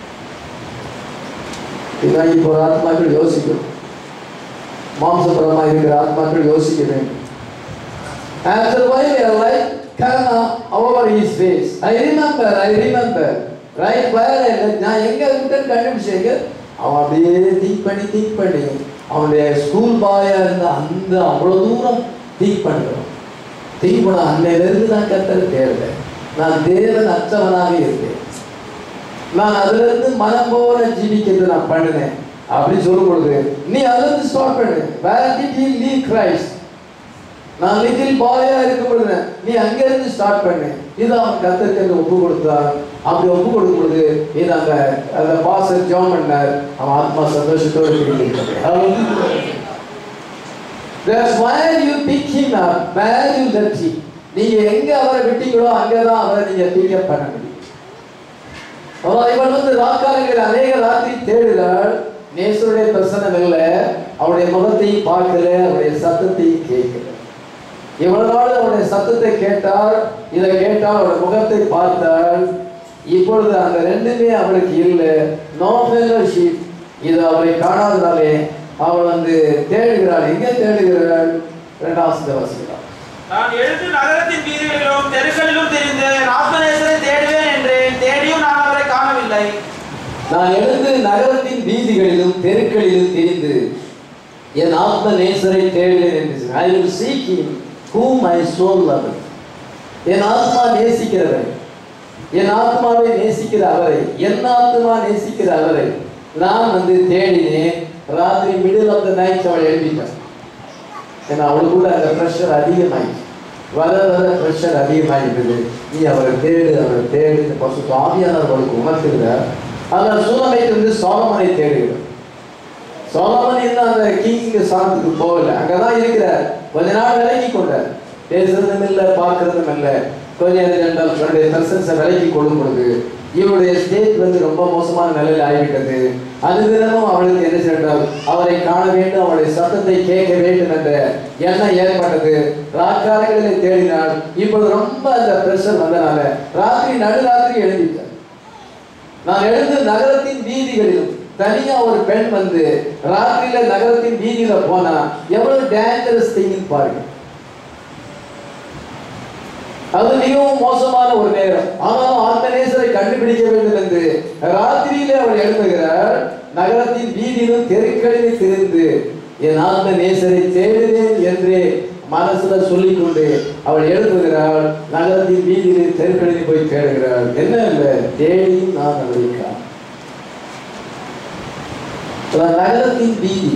இதான் இப்போ ஒரு ஆத்மாக்கள் யோசிக்கணும் மாம்சபுரமா இருக்கிற ஆத்மாக்கள் யோசிக்க வேண்டும் After a while, a light came over his face. I remember, I remember. Right where I left. நான் எங்க விட்டேன்னு கண்டுபிடிச்சேங்க அவன் அப்படியே திங்க் பண்ணி திங்க் பண்ணி அவனுடைய ஸ்கூல் பாயா இருந்த அந்த அவ்வளவு தூரம் திங்க் பண்ணுறோம் திங்க் பண்ண அன்னையிலிருந்து நான் கத்தர் தேடுறேன் நான் தேவன் அற்றவனாக இருக்கேன் நான் அதுல இருந்து மனம் போல ஜீவிக்கிறது நான் பண்ணினேன் அப்படின்னு சொல்லும் பொழுது நீ அதுல இருந்து ஸ்டார்ட் பண்ணு where did he leave Christ நான் லிட்டில் பாயா இருக்கும் பொழுது நீ அங்க இருந்து ஸ்டார்ட் பண்ணு இது அவன் கத்தருக்கு என்று ஒப்பு கொடுத்தான் அப்படி ஒப்பு கொடுக்கும் பொழுது இது அந்த அந்த பாசர் ஜாம் பண்ணார் அவன் ஆத்மா சந்தோஷத்தோடு பிடிக்கிறது That's why you pick him up, where you let him. நீங்க எங்க அவரை விட்டீங்களோ அங்கதான் அவரை நீங்க பிக்கப் பண்ண முடியும் அதான் இவன் வந்து ராக்காலங்களில் அநேக ராத்திரி தேடுகிறாள் நேசருடைய பிரசனம் இல்லை அவருடைய முகத்தையும் பார்க்கல அவருடைய சத்தத்தையும் கேட்கல இவ்வளவு நாள் அவருடைய சத்தத்தை கேட்டார் இதை கேட்டால் அவருடைய முகத்தை பார்த்தால் இப்பொழுது அந்த ரெண்டுமே அவளுக்கு இல்லை நோ ஃபெல்லோஷிப் இது அவரை காணாதனாலே அவள் வந்து தேடுகிறாள் எங்கே தேடுகிறாள் இரண்டாவது வாசிக்கிறாள் நான் எழுந்து நகரத்தின் வீதிகளிலும் தெருக்களிலும் தெரிந்து என் ஆத்மநேசரை தேடுவேன் என்றேன் தேடியும் நான் அவரை காணவில்லை நான் எழுந்து நகரத்தின் வீதிகளிலும் தெருக்களிலும் தெரிந்து என் ஆத்ம நேசரை தேடுவேன் என்று I will seek him whom my soul loveth என் ஆத்மா நேசிக்கிறவரை என் ஆத்மாவை நேசிக்கிற அவரை என் ஆத்மா நேசிக்கிற அவரை நான் வந்து தேடினேன் ராத்திரி மிடில் ஆஃப் த நைட் அவள் எழுதிட்டான் ஏன்னா அவளுக்கு கூட அந்த ப்ரெஷர் அதிகமாயிடுச்சு வர வர ப்ரெஷர் அதிகமாகிட்டது நீ அவரை தேடு அவரை தேடு இந்த பசு ஆவியானவர் அவளுக்கு உணர்த்துகிறார் ஆனால் சூழமைக்கு வந்து சோலமனை தேடுகிறார் சோலமன் இன்னும் அந்த கிங் சாந்தத்துக்கு போகல அங்கதான் இருக்கிறார் கொஞ்ச நாள் விலகி கொண்டார் பேசுறதும் இல்லை பார்க்கறதும் இல்லை கொஞ்ச நேரம் தன்னுடைய பிரசன்ஸை விலக்கி கொள்ளும் பொழுது இவருடைய ஸ்டேட் வந்து ரொம்ப மோசமான நிலையில் ஆகிவிட்டது அது தினமும் அவளுக்கு என்ன செய்தால் அவரை காண வேண்டும் அவருடைய சத்தத்தை கேட்க வேண்டும் என்ற எண்ணம் ஏற்பட்டது ராக்காலங்களிலே தேடினாள் இப்பொழுது ரொம்ப அந்த பிரஷர் வந்தனால ராத்திரி நடுராத்திரி எழுதிட்டார் நான் எழுந்து நகரத்தின் வீதிகளிலும் தனியா ஒரு பெண் வந்து ராத்திரியில நகரத்தின் வீதியில போனா எவ்வளவு டேஞ்சரஸ் திங்னு பாருங்க அது மிகவும் மோசமான ஒரு நேரம் ஆனாலும் ஆத்மநேசரை கண்டுபிடிக்க வேண்டும் என்று ராத்திரியிலே அவள் எழுதுகிறார் நகரத்தின் வீதியிலும் தெருக்களிலும் திரிந்து என் ஆத்ம நேசரை தேடுவேன் என்று மனசுல சொல்லிக்கொண்டு அவள் எழுதுகிறாள் நகரத்தின் வீதியில் தெருக்களில் போய் தேடுகிறாள் என்ன இல்லை தேடியும் நான் அவளுக்கா நகரத்தின் வீதி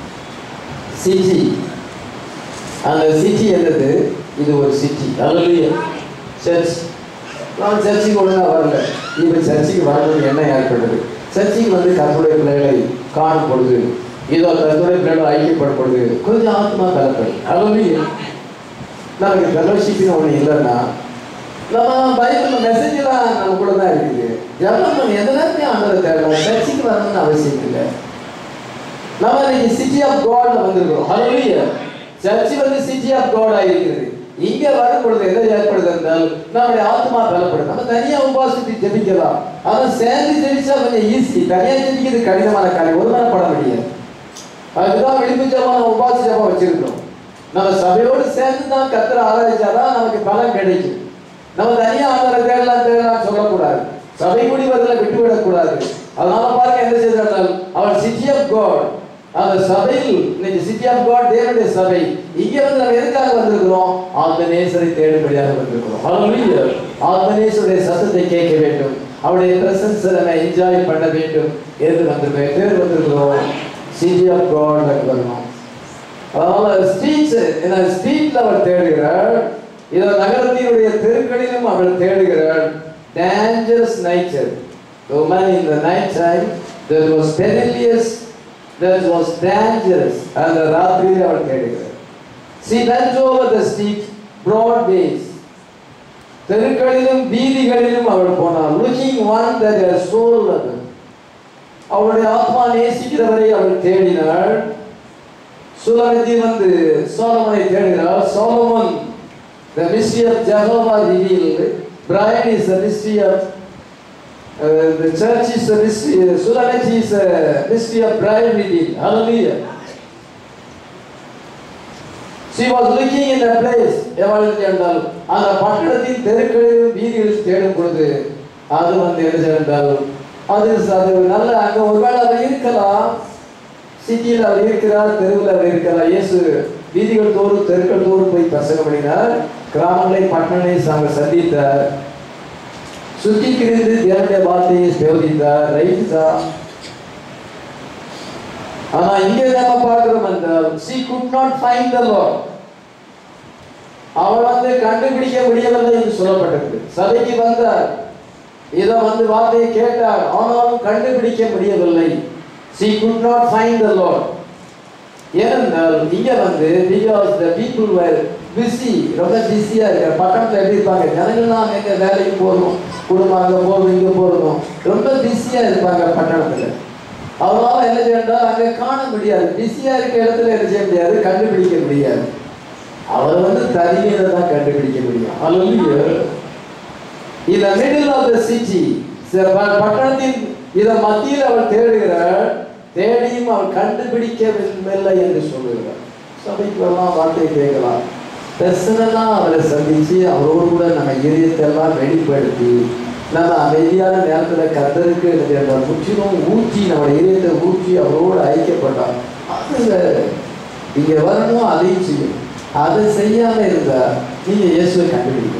சிட்டி அந்த சிட்டி என்னது இது ஒரு சிட்டி அல்லையா சர்ச் நான் சர்ச்சுக்கு ஒழுங்கா வரல இப்போ சர்ச்சுக்கு வரணும்னு என்ன ஏற்பட்டது சர்ச்சுக்கு வந்து கத்துடைய பிள்ளைகளை காணும் பொழுது இதோ கத்துடைய பிள்ளைகள் ஐக்கியப்படும் பொழுது கொஞ்சம் ஆத்மா கலப்படும் அல்லையா நமக்கு ஃபெலோஷிப்னு ஒன்று இல்லைன்னா நம்ம பைபிள் மெசேஜ்லாம் நம்ம கூட தான் இருக்குது ஜபம் நம்ம எந்த நேரத்தையும் ஆண்டரை தேடலாம் சர்ச்சுக்கு வரணும்னு அவசியம் இல்லை நம்ம இன்னைக்கு சிட்டி ஆஃப் காட்ல வந்திருக்கிறோம் ஹalleluya சர்ச் வந்து சிட்டி ஆஃப் காட் ஆயிருக்கிறது இங்க வரும் பொழுது எதை ஏற்படுது என்றால் நம்முடைய ஆத்மா பலப்படும் நம்ம தனியா உபாசித்து ஜெபிக்கலாம் ஆனா சேர்ந்து ஜெபிச்சா கொஞ்சம் ஈஸி தனியா ஜெபிக்கிறது கடினமான காரியம் ஒருமனப்பட முடியாது அதுதான் விழிப்பு ஜபம் உபாசி ஜபம் வச்சிருக்கிறோம் நம்ம சபையோடு சேர்ந்து தான் கத்திர ஆராய்ச்சாதான் நமக்கு பலன் கிடைக்கும் நம்ம தனியா ஆண்டவரை தேடலாம் தேடலாம் சொல்லக்கூடாது சபை கூடி வரல விட்டு விடக்கூடாது அதனால பாருங்க என்ன செய்தால் அவள் சிட்டி ஆஃப் காட் அந்த சபையில் இன்னைக்கு சிட்டி ஆஃப் காட் தேவனுடைய சபை இங்க வந்து நம்ம எதுக்காக வந்திருக்கிறோம் ஆத்மநேசரை தேடும்படியாக வந்திருக்கிறோம் ஹalleluya ஆத்மநேசருடைய சத்தத்தை கேட்க வேண்டும் அவருடைய பிரசன்ஸ் நம்ம என்ஜாய் பண்ண வேண்டும் என்று வந்திருக்கோம் பேர் வந்திருக்கிறோம் சிட்டி ஆஃப் காட் வரணும் அதனால ஸ்ட்ரீட்ஸ் என்ன ஸ்ட்ரீட்ல அவள் தேடுகிறாள் இதோ நகரத்தினுடைய தெருக்களிலும் அவள் தேடுகிறாள் dangerous nature The woman in the night time that was perilous, that was dangerous. அந்த ராத்திரியில் அவள் தேடுகிறாள் She went over the street, broad ways. தெருக்களிலும் வீதிகளிலும் அவள் போனாள் looking one that her soul loved. அவளுடைய ஆத்மா நேசிக்கிறவரை அவள் தேடினாள் சுலகத்தி வந்து சோலமனை தேடுகிறாள் Solomon the mystery of Jehovah revealed bride is the mystery of uh, the church is the mystery Sulamati is a mystery of bride revealed hallelujah She was looking in a place எவ்வளவு என்றால் அந்த பட்டணத்தின் தெருக்களிலும் வீதிகளில் தேடும் பொழுது அது வந்து என்ன என்றால் அது அது நல்ல அங்க ஒருவேளை அது இருக்கலாம் சிட்டியில் அவர் இருக்கிறார் தெருவில் அவர் இருக்கிறார் இயேசு வீதிகள் தோறும் தெருக்கள் தோறும் போய் பிரசங்கம் பண்ணினார் கிராமங்களை பட்டணங்களை நாங்கள் சந்தித்தார் சுத்தி திரிந்து தேவனுடைய வார்த்தையை போதித்தார் ரைட் தான் ஆனா இங்கே நம்ம பார்க்கிறோம் என்றால் she could not find the Lord அவள் வந்து கண்டுபிடிக்க முடியவில்லை என்று சொல்லப்பட்டிருக்கு சபைக்கு வந்தார் இதை வந்து வார்த்தையை கேட்டார் ஆனாலும் கண்டுபிடிக்க முடியவில்லை she could not find the Lord ஏனென்றால் இங்க வந்து because the people were busy ரொம்ப பிஸியா இருக்க பட்டணத்துல எப்படி இருப்பாங்க ஜனங்கள்லாம் எங்க வேலைக்கு போகணும் குடும்பம் அங்க போகணும் இங்க போகணும் ரொம்ப பிஸியா இருப்பாங்க பட்டணத்துல அவங்களால என்ன செய்யணும் அங்க காண முடியாது பிஸியா இருக்க இடத்துல என்ன செய்ய முடியாது கண்டுபிடிக்க முடியாது அவர் வந்து தனிமையில தான் கண்டுபிடிக்க முடியும் அல்ல இந்த மிடில் ஆஃப் த சிட்டி பட்டணத்தின் இத மத்தியில் அவள் தேடுகிறாள் தேடியும் அவள் கண்டுபிடிக்கவில்லை என்று சொல்லுகிறார் சபைக்கு வரலாம் வார்த்தை கேட்கலாம் பெர்சனலாக அவரை சந்திச்சு அவரோடு கூட நம்ம இதயத்தை எல்லாம் வெளிப்படுத்தி நம்ம அமைதியான நேரத்தில் கத்தருக்கு அந்த முற்றிலும் ஊற்றி நம்ம இதயத்தை ஊற்றி அவரோடு ஐக்கியப்பட்டோம் அது இங்க வரணும் அதையும் செய்யும் அதை செய்யாம இருந்தா நீங்க இயேசுவை கண்டுபிடிக்க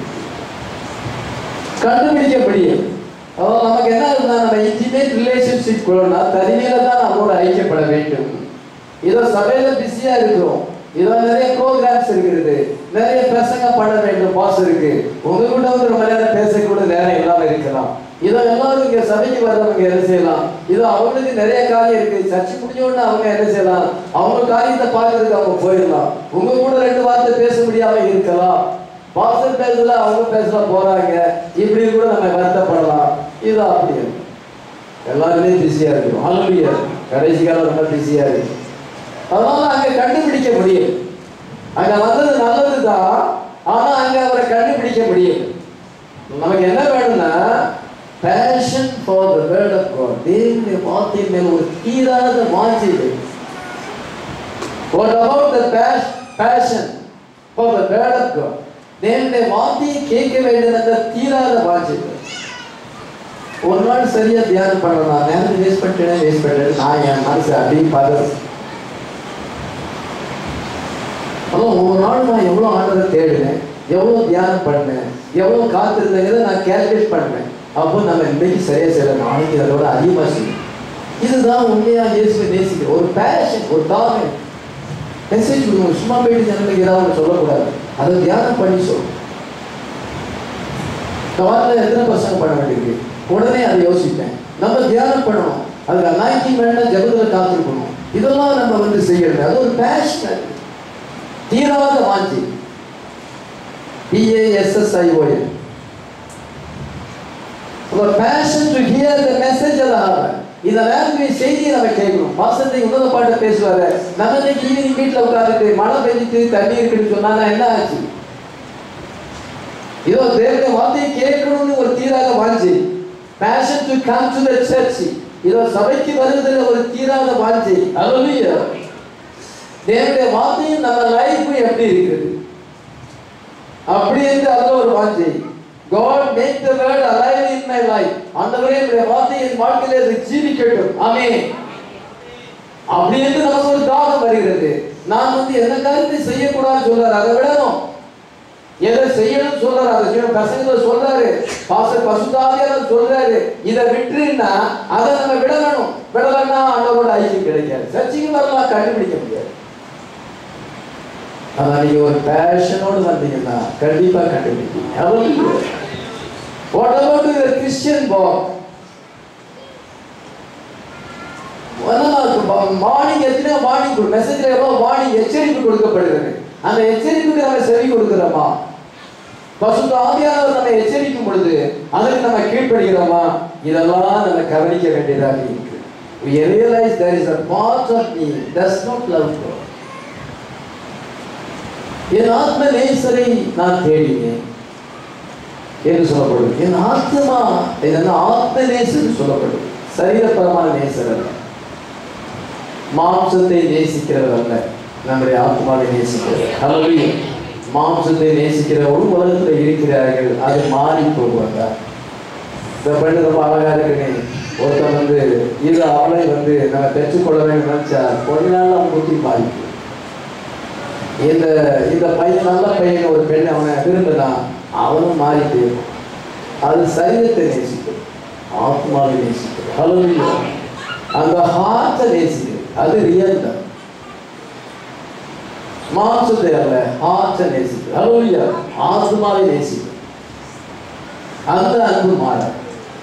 கண்டுபிடிக்க முடியும் அதாவது நமக்கு என்ன இருந்தா நம்ம இன்டிமேட் ரிலேஷன்ஷிப் கொள்ளணும்னா தனிமையில தான் நம்மளோட ஐக்கியப்பட வேண்டும் இதோ சபையில பிஸியா இருக்கிறோம் இதோ நிறைய ப்ரோக்ராம்ஸ் இருக்குது நிறைய பிரசங்க பண்ண வேண்டும் பாஸ் இருக்கு உங்க கூட வந்து ரொம்ப நேரம் பேசக்கூட நேரம் இல்லாம இருக்கலாம் இதோ எல்லாரும் இங்க சபைக்கு வர்றவங்க என்ன செய்யலாம் இதோ அவங்களுக்கு நிறைய காரியம் இருக்கு சர்ச்சை முடிஞ்ச உடனே அவங்க என்ன செய்யலாம் அவங்க காரியத்தை பார்க்கறதுக்கு அவங்க போயிடலாம் உங்க கூட ரெண்டு வார்த்தை பேச முடியாம இருக்கலாம் பாஸ்டர் பேசல அவங்க பேசல போறாங்க இப்படி கூட நம்ம வருத்தப்படலாம் இது அப்படி இல்லை. எல்லாருமே பிஸியா இருக்கிறோம் அலுவலியா கடைசி காலம் ரொம்ப பிஸியா இருக்கு அதனால அங்க கண்டுபிடிக்க முடியும் அங்க வந்தது நல்லதுதான் ஆனா அங்க அவரை கண்டுபிடிக்க முடியும் நமக்கு என்ன வேணும்னா passion for the word of God தேவனுடைய வார்த்தை மேல் ஒரு தீராத வாஞ்சி வேணும். What about the pas- passion for the word of God? தேவனுடைய வார்த்தையை கேட்க வேண்டும் என்ற தீராத வாஞ்சி வேணும். ஒரு நாள் சரியா தியானம் பண்ணலாம் நேரத்தை வேஸ்ட் பண்ணிட்டேன் வேஸ்ட் பண்ணிட்டேன் நான் என் மனசு அப்படி பார்த்து அதான் ஒவ்வொரு நாள் நான் எவ்வளோ ஆண்டரை தேடினேன் எவ்வளோ தியானம் பண்ணேன் எவ்வளோ காத்திருந்தேன் இதை நான் கேல்குலேட் பண்ணேன் அப்போ நம்ம இன்னைக்கு சரியா செய்யலாம் நாளைக்கு அதோட அதிகமாக செய்யணும் இதுதான் உண்மையா இயேசுவை நேசிக்கிற ஒரு பேஷன் ஒரு தாகம் மெசேஜ் கொடுக்கணும் சும்மா போயிட்டு ஜனங்களுக்கு ஏதாவது ஒண்ணு சொல்லக்கூடாது அதை தியானம் பண்ணி சொல்லணும் இந்த வாரத்தில் எத்தனை பசங்க பண்ண வேண்டியிருக்கு உடனே அதை யோசிப்பேன் நம்ம தியானம் பண்ணணும் அதுக்கு அநாய்க்கு வேண்டாம் ஜபத்தில் காத்திருக்கணும் இதெல்லாம் நம்ம வந்து செய்யறது அது ஒரு பேஷன் தீராத வாஞ்சி பிஏஎஸ்எஸ்ஐஓஎன் ஒரு passion to hear the message of heart இந்த வேலைக்கு செய்தியை நம்ம கேட்கணும் பாசத்தை உன்னத பாட்ட பேசுவாரு நம்ம இன்னைக்கு ஈவினிங் வீட்டில் உட்காந்துட்டு மழை பெஞ்சிட்டு தண்ணி இருக்குன்னு சொன்னா என்ன ஆச்சு இதோ தேவனுடைய வார்த்தையை கேட்கணும்னு ஒரு தீராத வாஞ்சி passion to come to the church இதோ சபைக்கு வருவதில் ஒரு தீராத வாஞ்சி அல்லேலூயா தேவனுடைய வார்த்தையும் நம்ம லைஃப் எப்படி இருக்குது அப்படி என்று அதுல ஒரு வாஞ்சை God make the word alive in my life ஆண்டவரே உடைய வார்த்தை என் வாழ்க்கையிலே அது ஜீவிக்கட்டும் ஆமென் அப்படி என்று நமக்கு ஒரு தாகம் வருகிறது நான் வந்து என்ன காரியத்தை செய்யக்கூடாதுன்னு சொல்றாரு அதை விடணும் எதை செய்யணும் சொல்றாரு அதை செய்யணும் பசங்களை சொல்றாரு பாச பசுதாவியார் சொல்றாரு இதை விட்டுருன்னா அதை நம்ம விடணும் விடலன்னா ஆண்டவரோட ஐக்கியம் கிடைக்காது சர்ச்சைக்கு வரலாம் கண்டுபிடிக்க முடியாது ஆனா நீங்க ஒரு பேஷனோடு வந்தீங்கன்னா கண்டிப்பா கண்டுபிடிப்பீங்க what about your Christian walk morning எத்தனை மார்னிங் மெசேஜ்ல எவ்வளவு மார்னிங் எச்சரிப்பு கொடுக்கப்படுகிறது அந்த எச்சரிப்புக்கு நம்ம செவி கொடுக்கிறோமா பசுத்த ஆவியானவர் நம்ம எச்சரிக்கும் பொழுது அதற்கு நம்ம கீழ்ப்படுகிறோமா இதெல்லாம் நம்ம கவனிக்க வேண்டியதாக இருக்கு we realize there is a part of me does not love God என் ஆத்ம நேசரை நான் தேடினேன் என்று சொல்லப்படுது என் ஆத்மா என்ன ஆத்ம நேசர் சொல்லப்படுது சரீரப்பரமான நேசர் அல்ல மாம்சத்தை நேசிக்கிறவர் அல்ல நம்முடைய ஆத்மாவை நேசிக்கிறது அல்லது மாம்சத்தை நேசிக்கிறவரும் உலகத்தில் இருக்கிறார்கள் அது மாறி போவாங்க இந்த பெண்ணு ரொம்ப அழகா இருக்குன்னு ஒருத்தன் வந்து இது அவளை வந்து நம்ம பெற்றுக்கொள்ள வேண்டும் நினைச்சா கொஞ்ச நாள் அவன் புத்தி பாதிக்கும் இந்த இந்த பையன் நல்ல பையன் ஒரு பெண் அவனை விரும்புதான் அவனும் மாறி போயிடும் அது சரீரத்தை நேசிக்கும் ஆத்மாவை நேசிக்கும் ஹலோ அந்த ஹார்ட்டை நேசிக்கும் அது ரியல் தான் மாம்சத்தை அல்ல ஹார்ட்டை நேசிக்கும் ஹலோ ஆத்மாவை நேசிக்கும் அந்த அன்பு மாறாது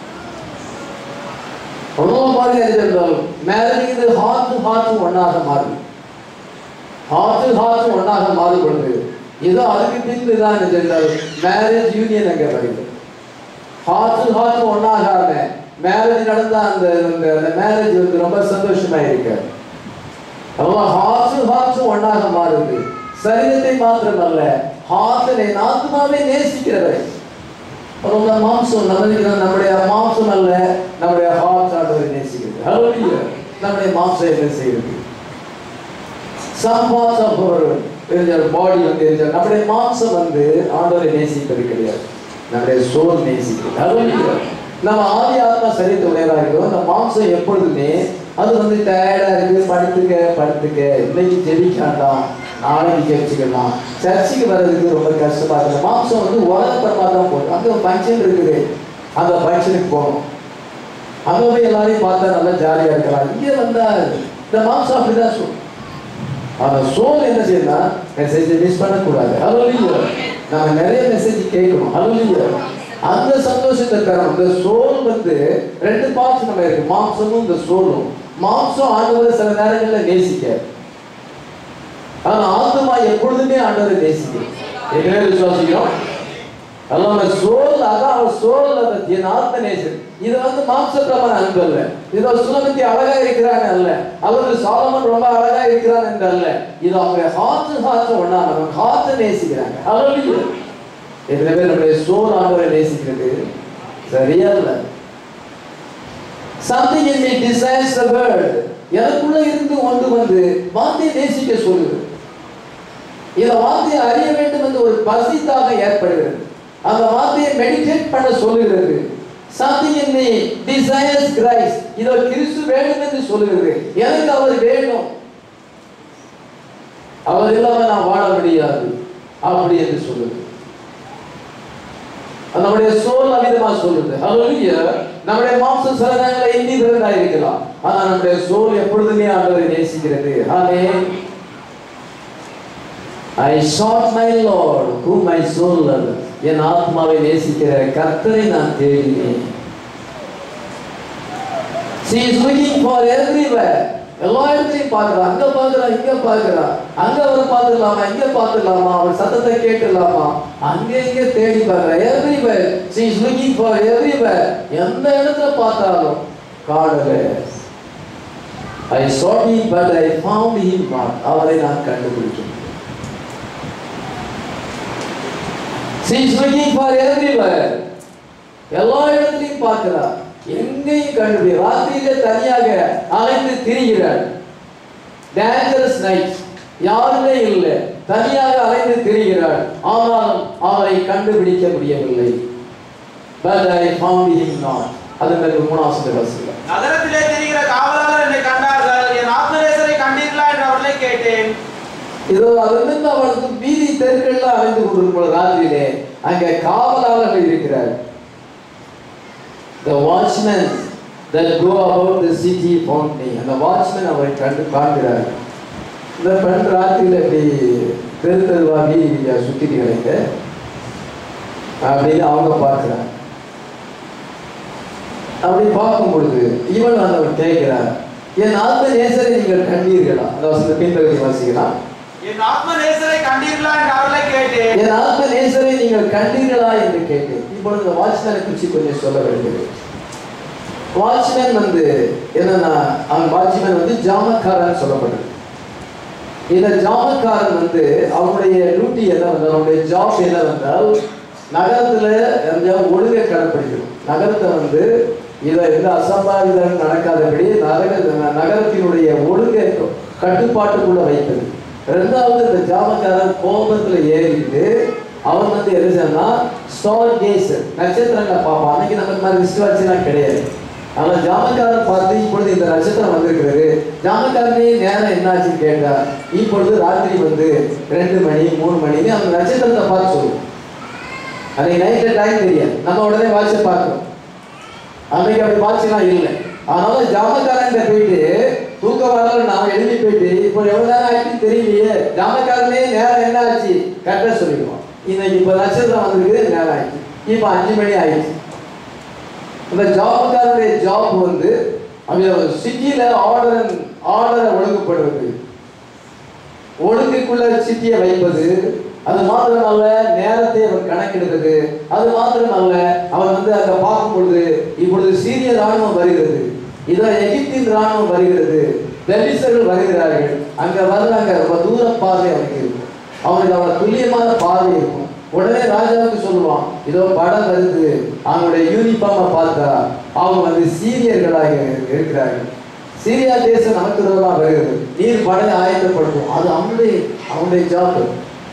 ஒன்றும் மாதிரி இருந்தால் மேரேஜ் ஹார்ட் டு ஹார்ட் ஒன்றாக மாறும் ஹார்ட் டு ஹார்ட் ஒன்றாக மாறுபடுது ஏதோ அதுக்கு பின்பு தான் என்றால் மேரேஜ் யூனியன் அங்கே வருது ஹார்ட் டு ஹார்ட் ஒன்றாகாம மேரேஜ் நடந்தா அந்த அந்த அந்த மேரேஜ் வந்து ரொம்ப சந்தோஷமா இருக்கு அவ்வளோ ஹார்ட் டு ஹார்ட் ஒன்றாக மாறுது சரீரத்தை மாத்திரமல்ல ஹார்ட்டை ஆத்மாவை நேசிக்கிறவரை ரொம்ப மாம்சம் நம்மளுக்கு நம்முடைய மாம்சம் அல்ல நம்முடைய ஹார்ட் ஆண்டவரை நேசிக்கிறது ஹalleluya நம்முடைய மாம்சம் என்ன செய்யுது some parts of our பாடி வந்து இருந்தால் நம்முடைய மாம்சம் வந்து ஆண்டவரை நேசிப்பது கிடையாது நம்முடைய சோல் நேசிக்கிறது ஹalleluya நம்ம ஆதி ஆத்மா சரீரத்தை உடையதா இருக்கிறோம் அந்த மாம்சம் எப்பொழுதுமே அது வந்து டயர்டா இருக்கு படுத்துக்க படுத்துக்க இன்னைக்கு ஜெபிக்காண்டாம் நாளைக்கு ஜெபிச்சுக்கலாம் சர்ச்சுக்கு வர்றதுக்கு ரொம்ப கஷ்டமா இருக்கு மாம்சம் வந்து உலகப்பரமா தான் போகும் அங்க ஃபங்க்ஷன் இருக்குது அந்த ஃபங்க்ஷனுக்கு போகணும் அங்க போய் எல்லாரையும் பார்த்தா நல்லா ஜாலியா இருக்கலாம் இங்க வந்தா இந்த மாம்சம் அப்படிதான் சொல்லும் அந்த சோல் என்ன செய்யணும் மெசேஜை மிஸ் பண்ணக்கூடாது ஹalleluya நம்ம நிறைய மெசேஜ் கேட்கணும் ஹalleluya அந்த சந்தோஷத்தை தரும் இந்த சோல் வந்து ரெண்டு பார்ட்ஸ் நம்ம இருக்கு மாம்சமும் இந்த சோலும் மாம்சம் ஆண்டவரை சில நேரங்களில் நேசிக்க ஆனா ஆத்மா எப்பொழுதுமே ஆண்டவரை நேசிக்கும் எங்கே விசுவாசிக்கிறோம் அல்லாம சோல் அதான் அவன் சோல் அந்த என் ஆத்ம நேசன் இது வந்து மாம்சப்பிரமான அன்பு அல்ல இதோ சுலபத்தி அழகா இருக்கிறாங்க அல்ல அல்லது சாலமன் ரொம்ப அழகா இருக்கிறான் என்று அல்ல இது அவங்க ஹார்ட் ஹார்ட் ஒன்னா அவங்க ஹார்ட் நேசிக்கிறாங்க அவ்வளவு எத்தனை பேர் நம்முடைய சோல் ஆண்டவரை நேசிக்கிறது சரியா இல்ல something in me desires the world எனக்குள்ள இருந்து ஒன்று வந்து வார்த்தையை நேசிக்க சொல்லுது இந்த வார்த்தையை அறிய வேண்டும் என்று ஒரு பசித்தாக ஏற்படுகிறது அந்த வார்த்தையை மெடிடேட் பண்ண சொல்லுகிறது something in me desires Christ இதோ கிறிஸ்து வேண்டும் என்று சொல்லுகிறது எனக்கு அவர் வேணும் அவர் இல்லாம நான் வாழ முடியாது அப்படி என்று சொல்லுது நம்முடைய சோல் அமிதமா சொல்லுது ஹalleluya நம்முடைய மாம்சம் சில நேரங்களில் இன்னி விருந்தா இருக்கலாம் ஆனா நம்முடைய சோல் எப்பொழுதுமே ஆண்டவரை நேசிக்கிறது ஆமென் I sought my Lord whom my soul loved என் ஆத்மாவை நேசிக்கிற கர்த்தரை நான் தேடினேன் She is looking for everywhere எல்லா இடத்துலையும் பார்க்கிறா அங்க பார்க்கிறா இங்க பார்க்கிறா அங்க அவரை பார்த்துடலாமா இங்க பார்த்துடலாமா அவர் சத்தத்தை கேட்டுடலாமா அங்க இங்க தேடி பார்க்கிறா everywhere she is looking for everywhere எந்த இடத்துல பார்த்தாலும் காணல I sought him but I found him not அவரை நான் கண்டுபிடிச்சேன் she is looking for everywhere எல்லா இடத்துலையும் பார்க்கிறா எங்கேயும் கண்டுபிடி ராத்திரியில தனியாக அலைந்து திரிகிறாள் டேஞ்சரஸ் நைட் யாருமே இல்லை தனியாக அலைந்து திரிகிறாள் ஆனாலும் அவரை கண்டுபிடிக்க முடியவில்லை but I found him not அது பிறகு மூணாவது வசனம் நகரத்திலே திரிகிற காவலாளர் என்னை கண்டார்கள் என் ஆத்மநேசரை கண்டீர்களா என்று அவர்களை கேட்டேன் இதோ அதிலிருந்து அவளுக்கு வீதி தெருக்கள்ல அலைந்து கொண்டிருக்கும் பொழுது ராத்திரியிலே அங்கே காவலாளர்கள் இருக்கிறார் the watchmen that go about the city found me அந்த வாட்ச்மேன் அவரை கண்டு காண்கிறார் இந்த பெண் ராத்திரியில இப்படி தெரு தெருவா வீதி வீதியா சுத்திட்டு கிடைக்க அப்படின்னு அவங்க பார்க்கிறார் அப்படி பார்க்கும் பொழுது இவன் அவர் கேட்கிறார் என் ஆத்ம நேசரை நீங்கள் கண்டீர்களா அந்த வசந்த பின்பகுதி வாசிக்கலாம் என் ஆத்மநேசரை கண்டீர்களா என்று அவர்களை கேட்டேன் என் ஆத்ம நேசரை நீங்கள் கண்டீர்களா என்று கேட்டேன் இப்பொழுது இந்த வாட்ச்மேனை குறித்து கொஞ்சம் சொல்ல வேண்டியது வாட்ச்மேன் வந்து என்னன்னா அவன் வாட்ச்மேன் வந்து ஜாமக்காரன் சொல்லப்படுது இந்த ஜாமக்காரன் வந்து அவனுடைய டியூட்டி என்ன வந்தால் அவனுடைய ஜாப் என்ன வந்தால் நகரத்துல எங்கேயாவது ஒழுங்கை கடைப்பிடிக்கணும் நகரத்தை வந்து இதை எந்த அசம்பாவிதம் நடக்காதபடி நகர நகரத்தினுடைய ஒழுங்கை கட்டுப்பாட்டுக்குள்ள வைப்பது ரெண்டாவது இந்த ஜாமக்காரன் கோபத்துல ஏறிட்டு அவன் வந்து என்ன செய்யணும்னா ஸ்டார் கேஸ் நட்சத்திரங்களை பார்ப்பான் அன்னைக்கு நமக்கு மாதிரி ரிஸ்ட் வச்சுலாம் கிடையாது ஆனா ஜாமக்காரன் பார்த்து இப்பொழுது இந்த நட்சத்திரம் வந்திருக்கிறது ஜாமக்காரனே நேரம் என்னாச்சுன்னு கேட்டா இப்பொழுது ராத்திரி வந்து ரெண்டு மணி மூணு மணின்னு அந்த நட்சத்திரத்தை பார்த்து சொல்லுவோம் அன்னைக்கு நைட்ல டைம் தெரியாது நம்ம உடனே வாட்சை பார்க்கிறோம் அன்னைக்கு அப்படி வாட்செல்லாம் இல்லை அதனால ஜாமக்காரன் போயிட்டு தூக்கம் வரல நாம எழுதி போயிட்டு இப்போ எவ்வளவு நேரம் ஆயிடுச்சு தெரியலையே ஜாமக்காரனே நேரம் என்ன ஆச்சு கரெக்டா சொல்லிடுவோம் இன்னைக்கு இப்போ நட்சத்திரம் வந்திருக்குது நேரம் ஆயிடுச்சு இப்போ அஞ்சு மணி ஆயிடுச்சு இந்த ஜாபுக்காரனுடைய ஜாப் வந்து அவங்க சிட்டியில ஆர்டர் ஆர்டரை ஒழுங்குபடுறது ஒழுங்குக்குள்ள சிட்டியை வைப்பது அது மாத்திரமல்ல நேரத்தை அவர் கணக்கெடுக்கிறது அது மாத்திரமல்ல அவர் வந்து அங்க பார்க்கும் பொழுது இப்பொழுது சீரிய ராணுவம் வருகிறது இதோ எகிப்தின் ராணுவம் வருகிறது பெலிசர்கள் வருகிறார்கள் அங்க வர்றாங்க ரொம்ப தூர பார்வை அவனுக்கு இருக்கும் அவனுக்கு அவன் துல்லியமான பார்வை இருக்கும் உடனே ராஜாவுக்கு சொல்லுவான் இதோ படம் வருது அவங்களுடைய யூனிஃபார்மை பார்த்தா அவங்க வந்து சீரியர்களாக இருக்கிறார்கள் சீரியா தேசம் நமக்கு விரோதமாக வருகிறது நீர் படையை ஆயத்தப்படுத்தும் அது அவனுடைய அவனுடைய ஜாப்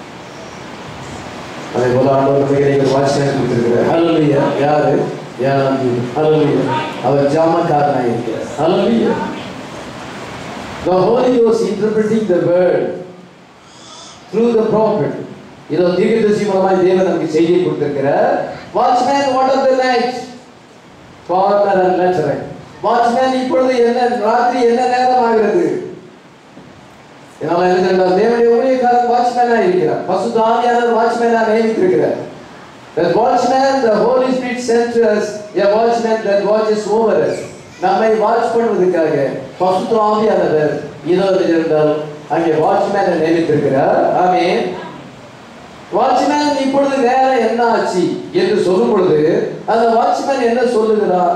அதே போல ஆண்டவர் நமக்கு நீங்கள் வாட்ச்மேன் கொடுத்திருக்கிறார் ஹalleluya யாரு யாரு ஹalleluya அவர் ஜாமக்காரனாக இருக்கிறார் ஹalleluya The Holy Ghost interpreting the word through the prophet இதோ தீர்க்கதரிசி மூலமாய் தேவன் நமக்கு செய்தியை கொடுத்திருக்கிறார் watchman what are the night father and lecturer watchman இப்பொழுது என்ன ராத்திரி என்ன நேரம் ஆகிறது இதனால என்ன சொல்றார் தேவனுடைய ஊழியக்காரன் வாட்ச்மேனா இருக்கிறார் பசுத்த ஆவியானவர் வாட்ச்மேனா நியமித்திருக்கிறார் The watchman, the Holy Spirit sent to us a watchman that watches over us. நம்மை வாட்ச் பண்ணுவதற்காக பசுத்த ஆவியானவர் இதோ இருந்தால் அங்கே வாட்ச்மேனை நியமித்திருக்கிறார் ஆமென் வாட்ச்மேன் இப்பொழுது நேரம் என்ன ஆச்சு என்று சொல்லும் பொழுது அந்த வாட்ச்மேன் என்ன சொல்லுகிறார்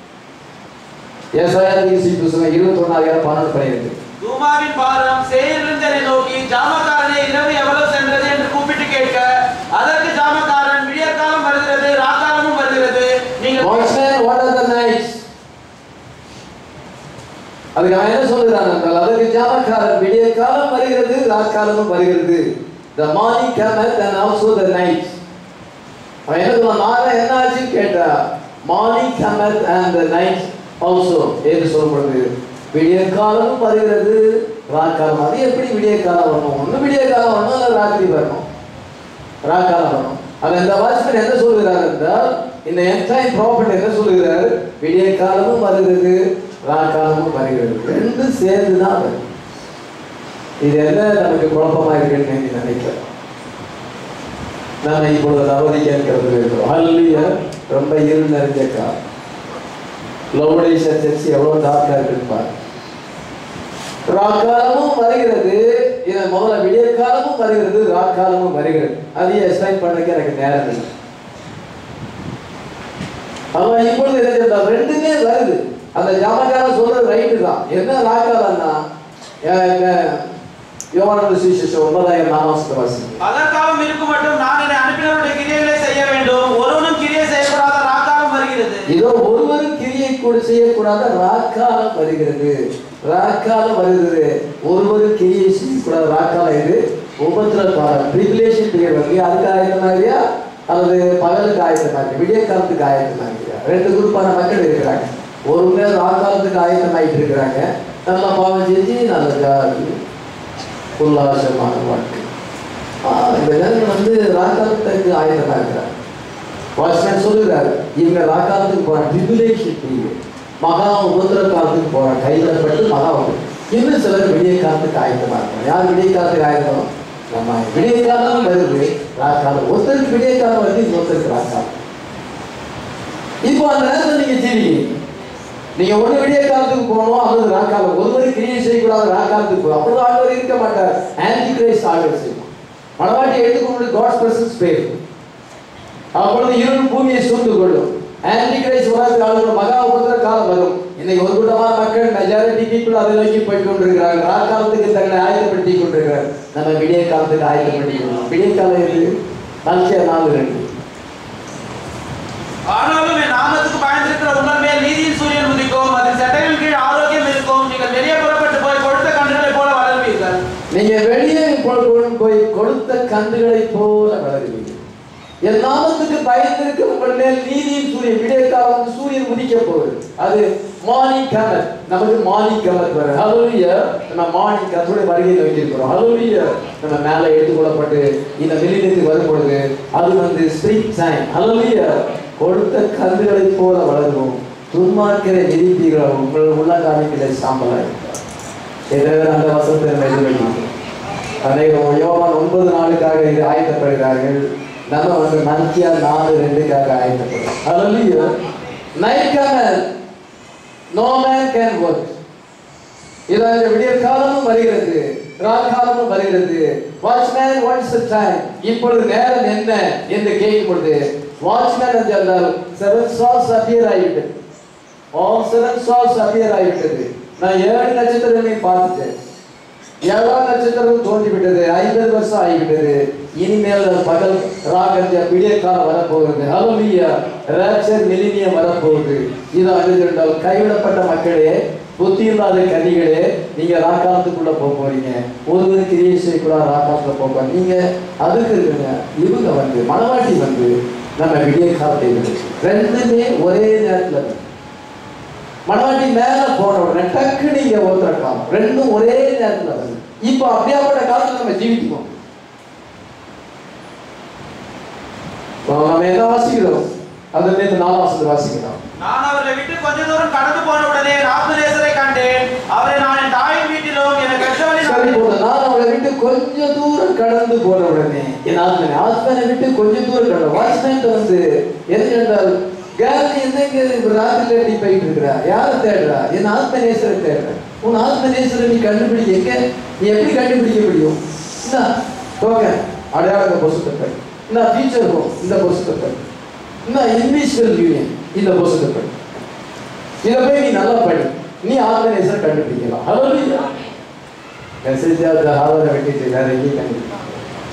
ஏசாயா தீர்சி புஸ்தகம் இருபத்தி ஒன்னாயிரம் பன்னெண்டு பன்னிரெண்டு தூமாவின் பாரம் சேரிருந்தனை நோக்கி ஜாமக்காரனே இரவு எவ்வளவு சென்றது என்று கூப்பிட்டு கேட்க அதற்கு ஜாமக்காரன் விடியற்காலம் வருகிறது ராக்காலமும் வருகிறது நீங்கள் Watchman, what are the nights? அதுக்கு அவன் என்ன சொல்லுகிறான் என்றால் அதற்கு ஜாமக்காரன் விடிய காலம் வருகிறது ராக்காலமும் வருகிறது the morning cometh and also the night அவன் என்ன சொல்லுவான் நாளை என்ன ஆச்சுன்னு கேட்டா morning cometh and the night also என்று சொல்லப்படுது விடிய காலமும் வருகிறது ராக்காலம் அது எப்படி விடிய காலம் வரணும் ஒண்ணு விடிய காலம் வரணும் இல்லை ராத்திரி வரணும் ராக்காலம் வரணும் அது இந்த வாட்ச்மேன் என்ன சொல்லுகிறார் என்றால் இந்த என்டைம் ப்ராப்பர்ட் என்ன சொல்லுகிறார் விடிய காலமும் வருகிறது ராக்காலமும் வருகிறது ரெண்டும் சேர்ந்து தான் வருது இது என்ன நமக்கு குழப்பமா இருக்குன்னு நீங்க நினைக்கிறேன் நம்ம இப்பொழுது நவதி கேட்கறது இருக்கிறோம் ஹல்லிய ரொம்ப இருள் நிறைஞ்ச கால் லோவடேஷன் சர்ச் எவ்வளவு டார்க்கா இருக்குன்னு பாரு ராக்காலமும் வருகிறது இது முதல்ல விடிய காலமும் வருகிறது ராக்காலமும் வருகிறது அதையும் எக்ஸ்பிளைன் பண்ணக்கு எனக்கு நேரம் இல்லை அவன் இப்பொழுது என்ன சொல்றான்? ரெண்டுமே வருது அந்த ஜாமக்காரன் சொல்றது ரைட்டு தான் என்ன ராக்காலம்னா யோவான சுவிசேஷம் ஒன்பதாயிரம் நாமாசத்தை வாசிங்க அதற்காலம் இருக்கும் மட்டும் நான் என்னை அனுப்பினவருடைய கிரியைகளை செய்ய வேண்டும் ஒருவனும் கிரியை செய்யக்கூடாத ராக்காலம் வருகிறது இதோ ஒருவரும் கிரியை கூட செய்யக்கூடாத ராக்காலம் வருகிறது ராக்காலம் வருகிறது ஒருவரும் கிரியை செய்யக்கூடாத ராக்காலம் இது உபத்திர காலம் ட்ரிபிலேஷன் பீரியட் வந்து அதுக்கு ஆயத்தமாகிறியா அல்லது பகலுக்கு ஆயத்தமாகிறியா விடிய காலத்துக்கு ஆயத்தமாகிறியா ரெண்டு குரூப்பான மக்கள் இருக்கிறாங்க ஒரு பேர் ராக்காலத்துக்கு ஆயத்தமாயிட்டு இருக்கிறாங்க நல்லா பாவம் செஞ்சு நல்ல ஜாலி உல்லாசமான வாழ்க்கை ஆ, இந்த நேரம் வந்து ராக்காலத்துக்கு ஆயத்தமாக இருக்கிறாங்க வாட்ச்மேன் சொல்லுகிறாரு இவங்க ராக்காலத்துக்கு போறாங்க ட்ரிபுலேஷன் பீரியட் மகா உபத்திர காலத்துக்கு போறாங்க கையில் பட்டு மகா உப- இன்னும் சிலர் விடிய காலத்துக்கு ஆயத்தமா இருக்காங்க யார் விடிய காலத்துக்கு ஆயத்தம் நம்ம விடிய காலம் வருது ராக்காலம் ஒருத்தருக்கு விடிய காலம் வருது இன்னொருத்தருக்கு ராக்காலம் இப்போ அந்த நேரத்தில் நீங்க ஜீவிங்க நீங்க ஒண்ணு விடிய காலத்துக்கு போகணும் அல்லது ராக்காலம் ஒருவர் கிரியை செய்யக்கூடாது ராக்காலத்துக்கு போகணும் அப்படி ஆண்டவர் இருக்க மாட்டார் ஆன்டி கிரைஸ்ட் ஆண்டவர் செய்வோம் மனவாட்டி எடுத்துக்கொண்டு காட்ஸ் பிரசன்ஸ் பேர் அப்பொழுது இருள் பூமியை சூழ்ந்து கொள்ளும் ஆன்டி கிரைஸ்ட் உலகத்தில் ஆளுநர் மகா உபத்திர காலம் வரும் இன்னைக்கு ஒரு கூட்டமான மக்கள் மெஜாரிட்டி பீப்புள் அதை நோக்கி போய் கொண்டிருக்கிறாங்க ராக்காலத்துக்கு தங்களை ஆயத்தப்படுத்தி கொண்டிருக்கிறார் நம்ம விடிய காலத்துக்கு ஆயத்தப்படுத்தி கொள்ளலாம் விடிய காலம் எது நாலு நாலு ரெண்டு ஆனாலும் என் நாமத்துக்கு பயந்திருக்கிற உங்கள் மேல் நீதியின் சூரியன் உதிக்கும் அதன் சட்டையின் கீழ் ஆரோக்கியம் இருக்கும் நீங்கள் வெளியே புறப்பட்டு போய் கொடுத்த கன்றுகளைப் போல வளர்வீர்கள் நீங்க வெளியே போ- போய் கொடுத்த கன்றுகளைப் போல வளருவீங்க என் நாமத்துக்கு பயந்திருக்க உங்கள் மேல் நீதியின் சூரியன் விடியற்கால வந்து சூரியன் உதிக்க போகுது அது மார்னிங் கமர் நமக்கு மார்னிங் கமர் வரும் ஹalleluya நம்ம மார்னிங் கமருடைய வருகையை நோக்கியிருக்கிறோம் ஹalleluya நம்ம மேலே எடுத்துக்கொள்ளப்பட்டு இந்த வெளியிடத்துக்கு வரும் பொழுது அது வந்து ஸ்ப்ரிங் டைம் ஹalleluya கொடுத்த கருதுகளைப் போல வளருவோம் துன்மார்க்கிற எதிர்ப்பீர்கள் உங்கள் உள்ளங்காலிகளை சாம்பலாய் ஏதாவது அந்த வசனத்தை நம்ம எதிர்வைக்கிறோம் அநேகம் யோவான் ஒன்பது நாளுக்காக இது ஆயத்தப்படுகிறார்கள் நம்ம வந்து மத்தியா நாலு ரெண்டுக்காக ஆயத்தப்படுறோம் hallelujah night cometh no man can work இதாங்க விடிய காலமும் வருகிறது ராக்காலமும் வருகிறது வாட்ச்மேன் வாட்ஸ் டைம் இப்பொழுது நேரம் என்ன என்று கேட்கும் பொழுது வாட்ச்மேன் என்று சொன்னால் செவன் ஸ்டார்ஸ் அப்பியர் ஆகிவிட்டது ஆல் செவன் ஸ்டார்ஸ் அப்பியர் ஆகிவிட்டது நான் ஏழு நட்சத்திரங்களை பார்த்துட்டேன் ஏழாம் நட்சத்திரம் தோன்றிவிட்டது ஐம்பது வருஷம் ஆகிவிட்டது இனிமேல் பகல் ராகத்திய விடிய காலம் வரப்போகிறது ஹalleluya ராப்சர் மிலினியம் வரப்போகுது இது அறிந்திருந்தால் கைவிடப்பட்ட மக்களே புத்தி இல்லாத கனிகளே நீங்க ராக்காலத்துக்குள்ள போக போறீங்க ஒருவர் கிரியை செய்யக்கூட ராக்காலத்துல போக போறீங்க. நீங்க அதுக்கு இருக்குங்க இவங்க வந்து மனவாட்டி வந்து நம்ம விடிய காலத்தை விடு. ரெண்டுமே ஒரே நேரத்துல இருக்கு. மணவாட்டி மேல போன உடனே டக்கு நீங்க ஒருத்தரக்கலாம் ரெண்டும் ஒரே நேரத்துல வருது இப்போ அப்படியாப்பட்ட காலத்துல நம்ம ஜீவிக்கிறோம் இப்போ நம்ம என்ன வாசிக்கிறோம் அது நேற்று நாலு வாசத்தை வாசிக்கிறோம் நான் அவரை விட்டு கொஞ்ச தூரம் கடந்து போன உடனே ஆத்மநேசரை கண்டேன் அவரை நான் என் தாயின் வீட்டிலும் என கஷ்டவழி சரி போதும் நான் அவளை விட்டு கொஞ்ச தூரம் கடந்து போன உடனே என் ஆத்மனை ஆத்மனை விட்டு கொஞ்ச தூரம் கடந்து வாட்ச்மேன் வந்து என்ன என்றால் கேலரி என்னங்க இப்ப ராத்திரில நீ போயிட்டு இருக்கிறா யாரை தேடுறா என் ஆத்ம நேசரை தேடுற உன் ஆத்ம நேசரை நீ கண்டுபிடிக்க எங்க நீ எப்படி கண்டுபிடிக்க முடியும் என்ன டோக்கன் அடையாள பொசுத்தப்பை என்ன ஃபீச்சர் ஹோம் இந்த பொசுத்தப்பை என்ன இன்விசிபிள் யூனியன் இந்த பொசுத்தப்பை இதை போய் நீ நல்லா படி நீ ஆத்ம நேசரை கண்டுபிடிக்கலாம் ஹலோ மெசேஜ் அந்த ஆவரை வெட்டிட்டு வேற எங்கேயும் கண்டுபிடிக்கலாம்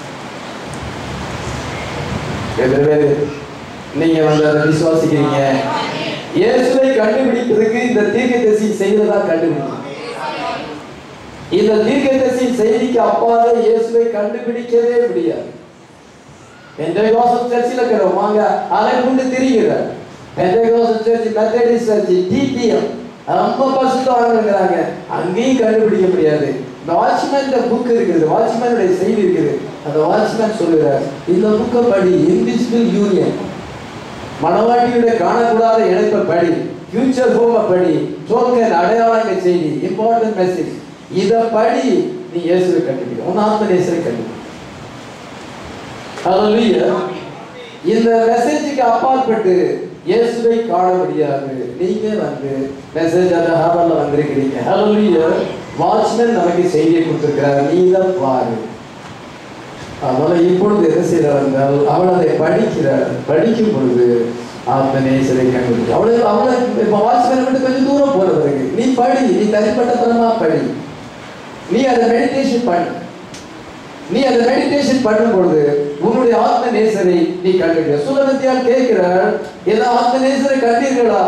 எத்தனை பேர் நீங்க வந்து அதை விசுவாசிக்கிறீங்க இயேசுவை கண்டுபிடிப்பதற்கு இந்த தீர்க்கதரிசி செய்ததா கண்டுபிடிக்கணும் இந்த தீர்க்கதரிசி செய்திக்கு அப்பால இயேசுவை கண்டுபிடிக்கவே முடியாது பெந்தேகோஸ்தல் சர்ச்சில் இருக்கிறோம் வாங்க அலை கொண்டு திரிகிற Pentecostal church Methodist church TDM ரொம்ப பசுத்தவங்க இருக்கிறாங்க அங்கேயும் கண்டுபிடிக்க முடியாது இந்த வாட்ச்மேன் புக் இருக்குது வாட்ச்மேனுடைய செய்தி இருக்குது அந்த வாட்ச்மேன் சொல்லுகிறார் இந்த புக்கை படி இன்விசிபிள் யூனியன் மணவாட்டியுடைய காணக்கூடாத இணைப்பை படி ஃபியூச்சர் ஹோமை படி டோக்கன் அடையாளங்கள் செய்தி இம்பார்ட்டன்ட் மெசேஜ் இதை படி நீ இயேசுவை கண்டுபிடி உன் ஆத்ம நேசரை கண்டுபிடி Hallelujah. இந்த மெசேஜுக்கு அப்பாற்பட்டு இயேசுவை காண முடியாது நீங்க வந்து மெசேஜ் அந்த ஹாவல்ல வந்திருக்கிறீங்க ஹalleluya வாட்ச்மேன் நமக்கு செய்தியை கொடுத்திருக்கிறார் நீ தான் பாரு அதனால இப்பொழுது என்ன செய்கிறார் என்றால் அவள் அதை படிக்கிறார் படிக்கும் பொழுது ஆத்ம நேசரை கண்டுபிடி அவளை அவளை இப்போ வாட்ச்மேன் விட்டு கொஞ்சம் தூரம் போற பிறகு நீ படி நீ தனிப்பட்ட தரமா படி நீ அதை மெடிடேஷன் பண்ணு நீ அந்த மெடிடேஷன் பண்ணும் பொழுது உன்னுடைய ஆத்ம நேசரை நீ கண்டுபிடி சுலபத்தியால் கேட்கிறார் ஏதோ ஆத்ம நேசரை கண்டீர்களா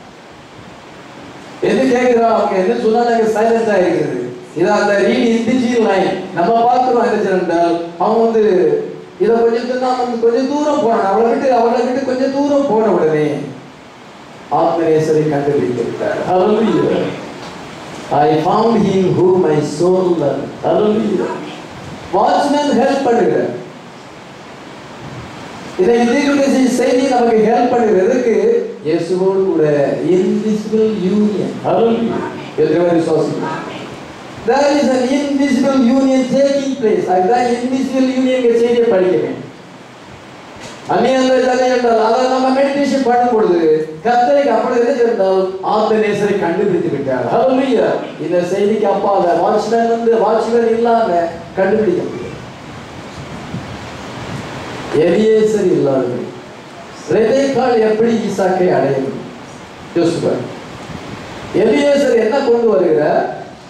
என்று கேட்கிறா அவங்க என்ன சொன்னாங்க சைலண்டா இருக்கிறது இது அந்த ரீட் இன்டிஜி லைன் நம்ம பார்க்கிறோம் என்ன சொன்னால் அவன் வந்து இதை கொஞ்சம் தூரம் வந்து கொஞ்சம் தூரம் போனான் அவளை விட்டு அவளை விட்டு கொஞ்சம் தூரம் போன உடனே ஆத்மநேசரை கண்டுபிடித்திருக்கார் Hallelujah. I found him whom my soul loved. Hallelujah. Watchman help பண்ணுகிறார் இதை தீர்க்கதரிசி செய்தி நமக்கு ஹெல்ப் பண்ணுகிறதுக்கு இயேசுவோடு கூட இன்விசிபிள் யூனியன் ஹalleluya எத்தனை விசுவாசிக்கிறோம் There is an invisible union taking place. அதுதான் invisible union செய்தியை படிக்கிறேன் அந்நியந்த ஜலை என்றால் அதை நம்ம மெடிடேஷன் பண்ணும் பொழுது கர்த்தருக்கு அப்பொழுது என்ன செய்தால் ஆத்த நேசரை கண்டுபிடித்து விட்டார் ஹalleluya இந்த செய்திக்கு அப்பால வாட்ச்மேன் வந்து வாட்ச்மேன் இல்லாம கண்டுபிடிக்க முடியாது எலியேசர் இல்லாதவர்கள் ரெபேக்காள் எப்படி ஈசாக்கை அடைய முடியும் யோசிச்சு பாருங்க. எலியேசர் என்ன கொண்டு வருகிறார்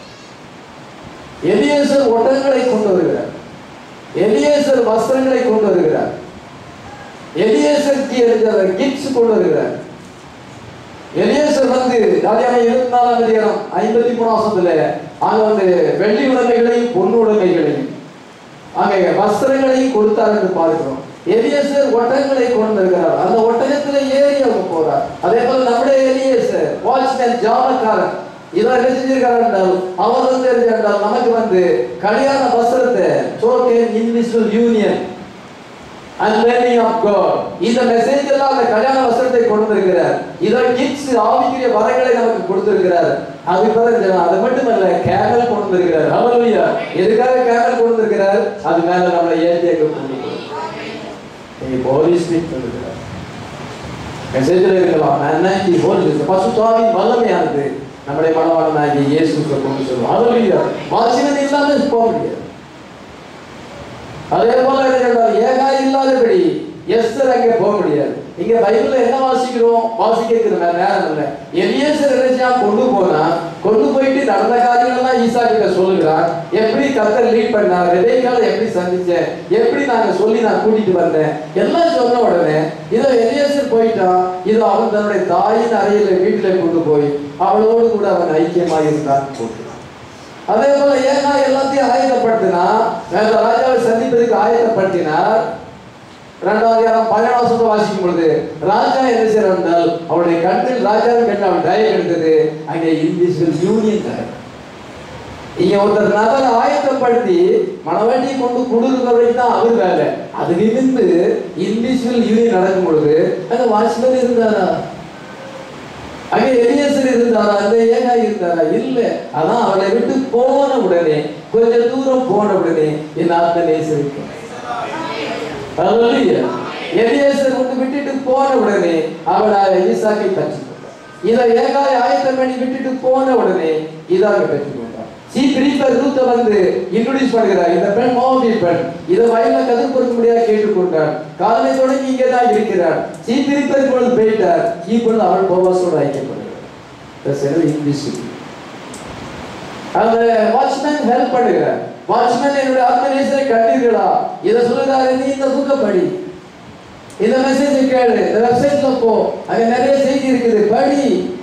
எலியேசர் ஒட்டங்களை கொண்டு வருகிறார் எலியேசர் வஸ்திரங்களை கொண்டு வருகிறார் எலியேசருக்கு எழுதிய கிட்ஸ் கொண்டு வருகிறார் எலியேசர் வந்து ராஜாவை இருபத்தி நாலாம் அதிகாரம் ஐம்பத்தி மூணாம் வருஷத்துல அங்க வந்து வெள்ளி உடைமைகளையும் பொண்ணு உடைமைகளையும் அங்கே வஸ்திரங்களையும் கொடுத்தார் என்று பார்க்கிறோம் எலியேசர் ஒட்டகங்களை கொண்டு இருக்கிறார் அந்த ஒட்டகத்துல ஏறி அவங்க போறார் அதே போல நம்முடைய எலியேசர் வாட்ச்மேன் ஜாமக்காரன் இவர் என்ன செஞ்சிருக்காரு என்றால் அவர் வந்து என்ன என்றால் நமக்கு வந்து கல்யாண வஸ்திரத்தை சோகேன் invisible union and learning of God இந்த மெசேஜ் எல்லாம் அந்த கல்யாண வஸ்திரத்தை கொண்டு வந்திருக்கிறார் இதை கிட்ஸ் ஆவிக்குரிய வரங்களை நமக்கு கொடுத்திருக்கிறார் அது பிறகு அது மட்டுமல்ல கேமல் கொண்டு வந்திருக்கிறார் ஹalleluya எதுக்காக கேமல் கொண்டு வந்திருக்கிறார் அது மேல நம்மளை ஏற்றி அங்க கொண்டு நீங்க ஹோலி ஸ்பிரிட் கொடுக்கிறார் மெசேஜ்ல இருக்கலாம் நன்னாக்கி ஹோலி பசுத்தாவின் வல்லமையானது நம்முடைய மனவாளனாகி இயேசு கொண்டு சொல்லுவோம் ஹalleluya வாசிவன் இல்லாம போக முடியாது அதே போல என்ன ஏகாய் இல்லாதபடி எஸ்தர் அங்கே போக முடியாது இங்க பைபிள்ல என்ன வாசிக்கிறோம் வாசிக்கிறது நே- நேரம் இல்லை எலியேசர் நினைச்சா கொண்டு போனா கொண்டு போயிட்டு நடந்த காரியங்கள் எல்லாம் ஈசா கிட்ட சொல்லுகிறான் எப்படி கத்தர் லீட் பண்ணார் ரெபேக்கால எப்படி சந்திச்சேன் எப்படி நாங்க சொல்லி நான் கூட்டிட்டு வந்தேன் எல்லாம் சொன்ன உடனே இதோ எலியேசர் போயிட்டான் இதோ அவன் தன்னுடைய தாயின் அறையில வீட்டுல கொண்டு போய் அவளோடு கூட அவன் ஐக்கியமாக இருந்தான் போட்டு அதே போல ஏன்னா எல்லாத்தையும் ஆயத்தப்படுத்தினா வேற ராஜாவை சந்திப்பதற்கு ஆயத்தப்படுத்தினார் இரண்டாவது யாரும் பதினேழாம் வருஷத்தை வாசிக்கும் பொழுது ராஜா என்ன செய்யறால் அவருடைய கண்ணில் ராஜாவின் கண்ணு அவன் டயம் எடுத்தது அங்கே இன்விசிபிள் யூனியன் இங்க ஒருத்தர் நபரை ஆயத்தப்படுத்தி மனவாட்டியை கொண்டு கொடுக்கிறதை தான் அவர் வேலை அது நிமிந்து இன்விசிபிள் யூனியன் நடக்கும் பொழுது அங்க வாட்ச்மேன் இருந்தாரா அங்கே எலியேசர் இருந்தாரா அந்த ஏகா இருந்தாரா இல்ல அதான் அவளை விட்டு போன உடனே கொஞ்ச தூரம் போன உடனே என் ஆத்ம நேசரிக்கும் Hallelujah. எலியேசர் வந்து விட்டுட்டு போன உடனே அவள் ஈசாக்கை பெற்றுக்கொண்டார் இதை ஏகாய் ஆயத்தம் பண்ணி விட்டுட்டு போன உடனே இதாக பெற்றுக்கொண்டார் சி பிரிப்பர் ரூத்த வந்து இன்ட்ரோடியூஸ் பண்ணுகிறார் இந்த பெண் மோகி பெண் இதை வயல்ல கதை கொடுக்க முடியாது கேட்டுக்கொண்டார் காலை தொடங்கி இங்கே தான் இருக்கிறார் சி பிரிப்பர் பொழுது போயிட்டார் இப்பொழுது அவள் போவாசோடு ஐக்கியப்படுகிறார் இங்கிலீஷ் அந்த வாட்ச்மேன் ஹெல்ப் பண்ணுகிறார் வாட்ச்மேன் என்னுடைய ஆத்மநேசரை கண்டீர்களா இதை சொல்லுகிறாரு நீ இந்த புக்கை படி இந்த மெசேஜ் கேளு இந்த வெப்சைட்ல போ அங்க நிறைய செய்தி இருக்குது படி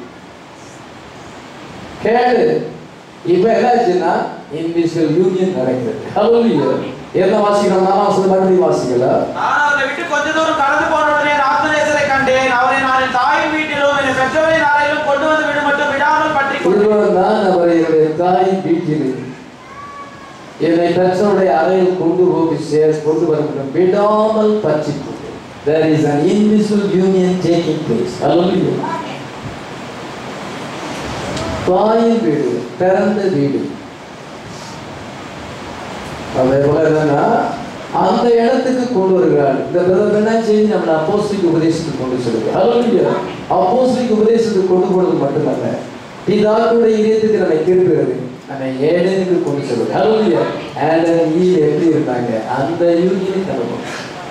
கேளு இப்ப என்ன ஆச்சுன்னா இன்விசிபிள் யூனியன் நடக்குது ஹalleluya என்ன வாசிக்கிறோம் நாலாம் வசனம் மறுபடியும் வாசிக்கல நான் அவரை விட்டு கொஞ்ச தூரம் கடந்து போன உடனே என் ஆத்மநேசரை கண்டேன் அவரை நான் என் தாயின் வீட்டிலும் என் பெற்றவரின் அறையிலும் கொண்டு வந்து விடும் மட்டும் விடாமல் பற்றி ஒருவர் நான் அவரை என்னுடைய தாயின் வீட்டில் என்னை பெற்றோருடைய அறையில் கொண்டு போய் சேர் கொண்டு வர முடியும் விடாமல் பற்றி There is an invisible union taking place. Hallelujah. தாயின் வீடு பிறந்த வீடு அதே போல என்னன்னா அந்த இடத்துக்கு கொண்டு வருகிறார் இந்த பிரதமர் என்ன செய்தி நம்மளை அப்போஸ்லிக் உபதேசத்துக்கு கொண்டு சொல்லுங்க ஹalleluya அப்போஸ்லிக் உபதேசத்துக்கு கொண்டு போறது மட்டுமல்ல பிதாக்களுடைய இதயத்துக்கு நம்மை திருப்புகிறது நம்ம ஏடனுக்கு கொண்டு சொல்லுங்க ஹalleluya ஆடம் ஈவ் எப்படி இருந்தாங்க அந்த யூனியனை தரணும்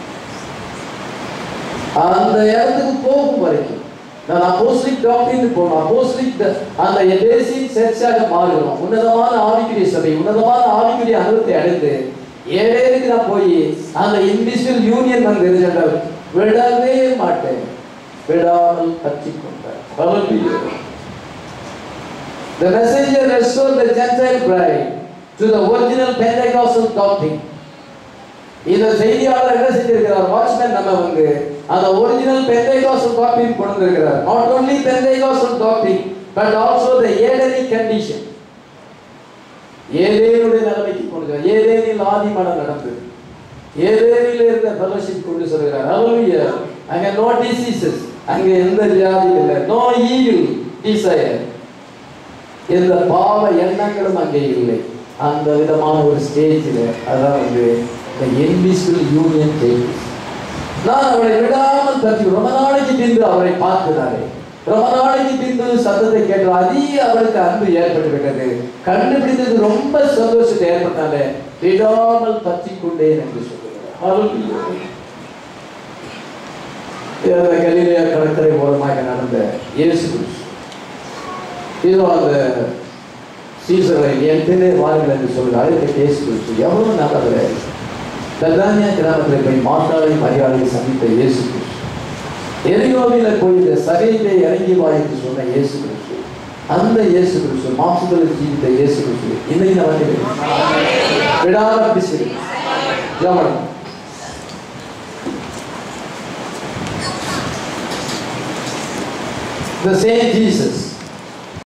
அந்த இடத்துக்கு போகும் வரைக்கும் நான் அப்போஸ்லிக் டாக்டரின் போனோம் அப்போஸ்லிக் அந்த பேசிக் சர்ச்சாக மாறுகிறோம் உன்னதமான ஆவிக்குரிய சபை உன்னதமான ஆவிக்குரிய அனுபவத்தை அடைந்து ஏழேருக்கு நான் போய் அந்த இன்விசிபிள் யூனியன் வந்து இருந்தால் விடவே மாட்டேன் விடாமல் பற்றி கொண்டார் Hallelujah. The messenger restored the Gentile bride to the original Pentecostal doctrine. இந்த செய்தியாளர் என்ன செஞ்சிருக்கிறார் வாட்ச்மேன் நம்ம வந்து அந்த ஒரிஜினல் பெந்தைகாசல் டாக்டின் கொண்டு வந்திருக்கிறார் not only Pentecostal doctrine but also the Edenic condition ஏதேனுடைய நிலைமைக்கு கொண்டு வந்தார். ஏதேனில் ஆதி மனம் நடந்தது ஏதேனில் இருந்த ஃபெலோஷிப் கொண்டு சொல்கிறார் ஹalleluya அங்க நோ டிசீசஸ் அங்க எந்த வியாதி இல்லை நோ ஈவில் டிசையர் எந்த பாவ எண்ணங்களும் அங்கே இல்லை அந்த விதமான ஒரு ஸ்டேஜில் அதான் வந்து இந்த இன்விசிபிள் யூனியன் ஸ்டேஜ் நான் அவரை விடாமல் பற்றி ரொம்ப நாளைக்கு பின்பு அவரை பார்க்கிறாரே ரொம்ப நாளைக்கு பின்பு சத்தத்தை கேட்டு அதிக அவருக்கு அன்பு ஏற்பட்டு விட்டது கண்டுபிடித்தது ரொம்ப சந்தோஷத்தை ஏற்பட்டால விடாமல் பற்றி கொண்டேன் என்று சொல்லுகிறார் Hallelujah. இது அந்த கலிலேயா கடற்கரை மூலமாக நடந்த இயேசு கிறிஸ்து இதோ அந்த சீசரை என் பின்னே வாருங்கள் என்று சொல்கிறார் அழைத்த இயேசு கிறிஸ்து எவ்வளவு நல்லவர் பெத்தானியா கிராமத்தில் போய் மாற்றாளை மரியாதையை சந்தித்த இயேசு கிறிஸ்து எரியோவில போய் இந்த சகையிலே இறங்கி வா என்று சொன்ன இயேசு கிறிஸ்து அந்த இயேசு கிறிஸ்து மாம்சத்தில் ஜீவித்த இயேசு கிறிஸ்து இன்னைக்கு நம்ம விடாத பிடிச்சிரு ஜாமன் the same Jesus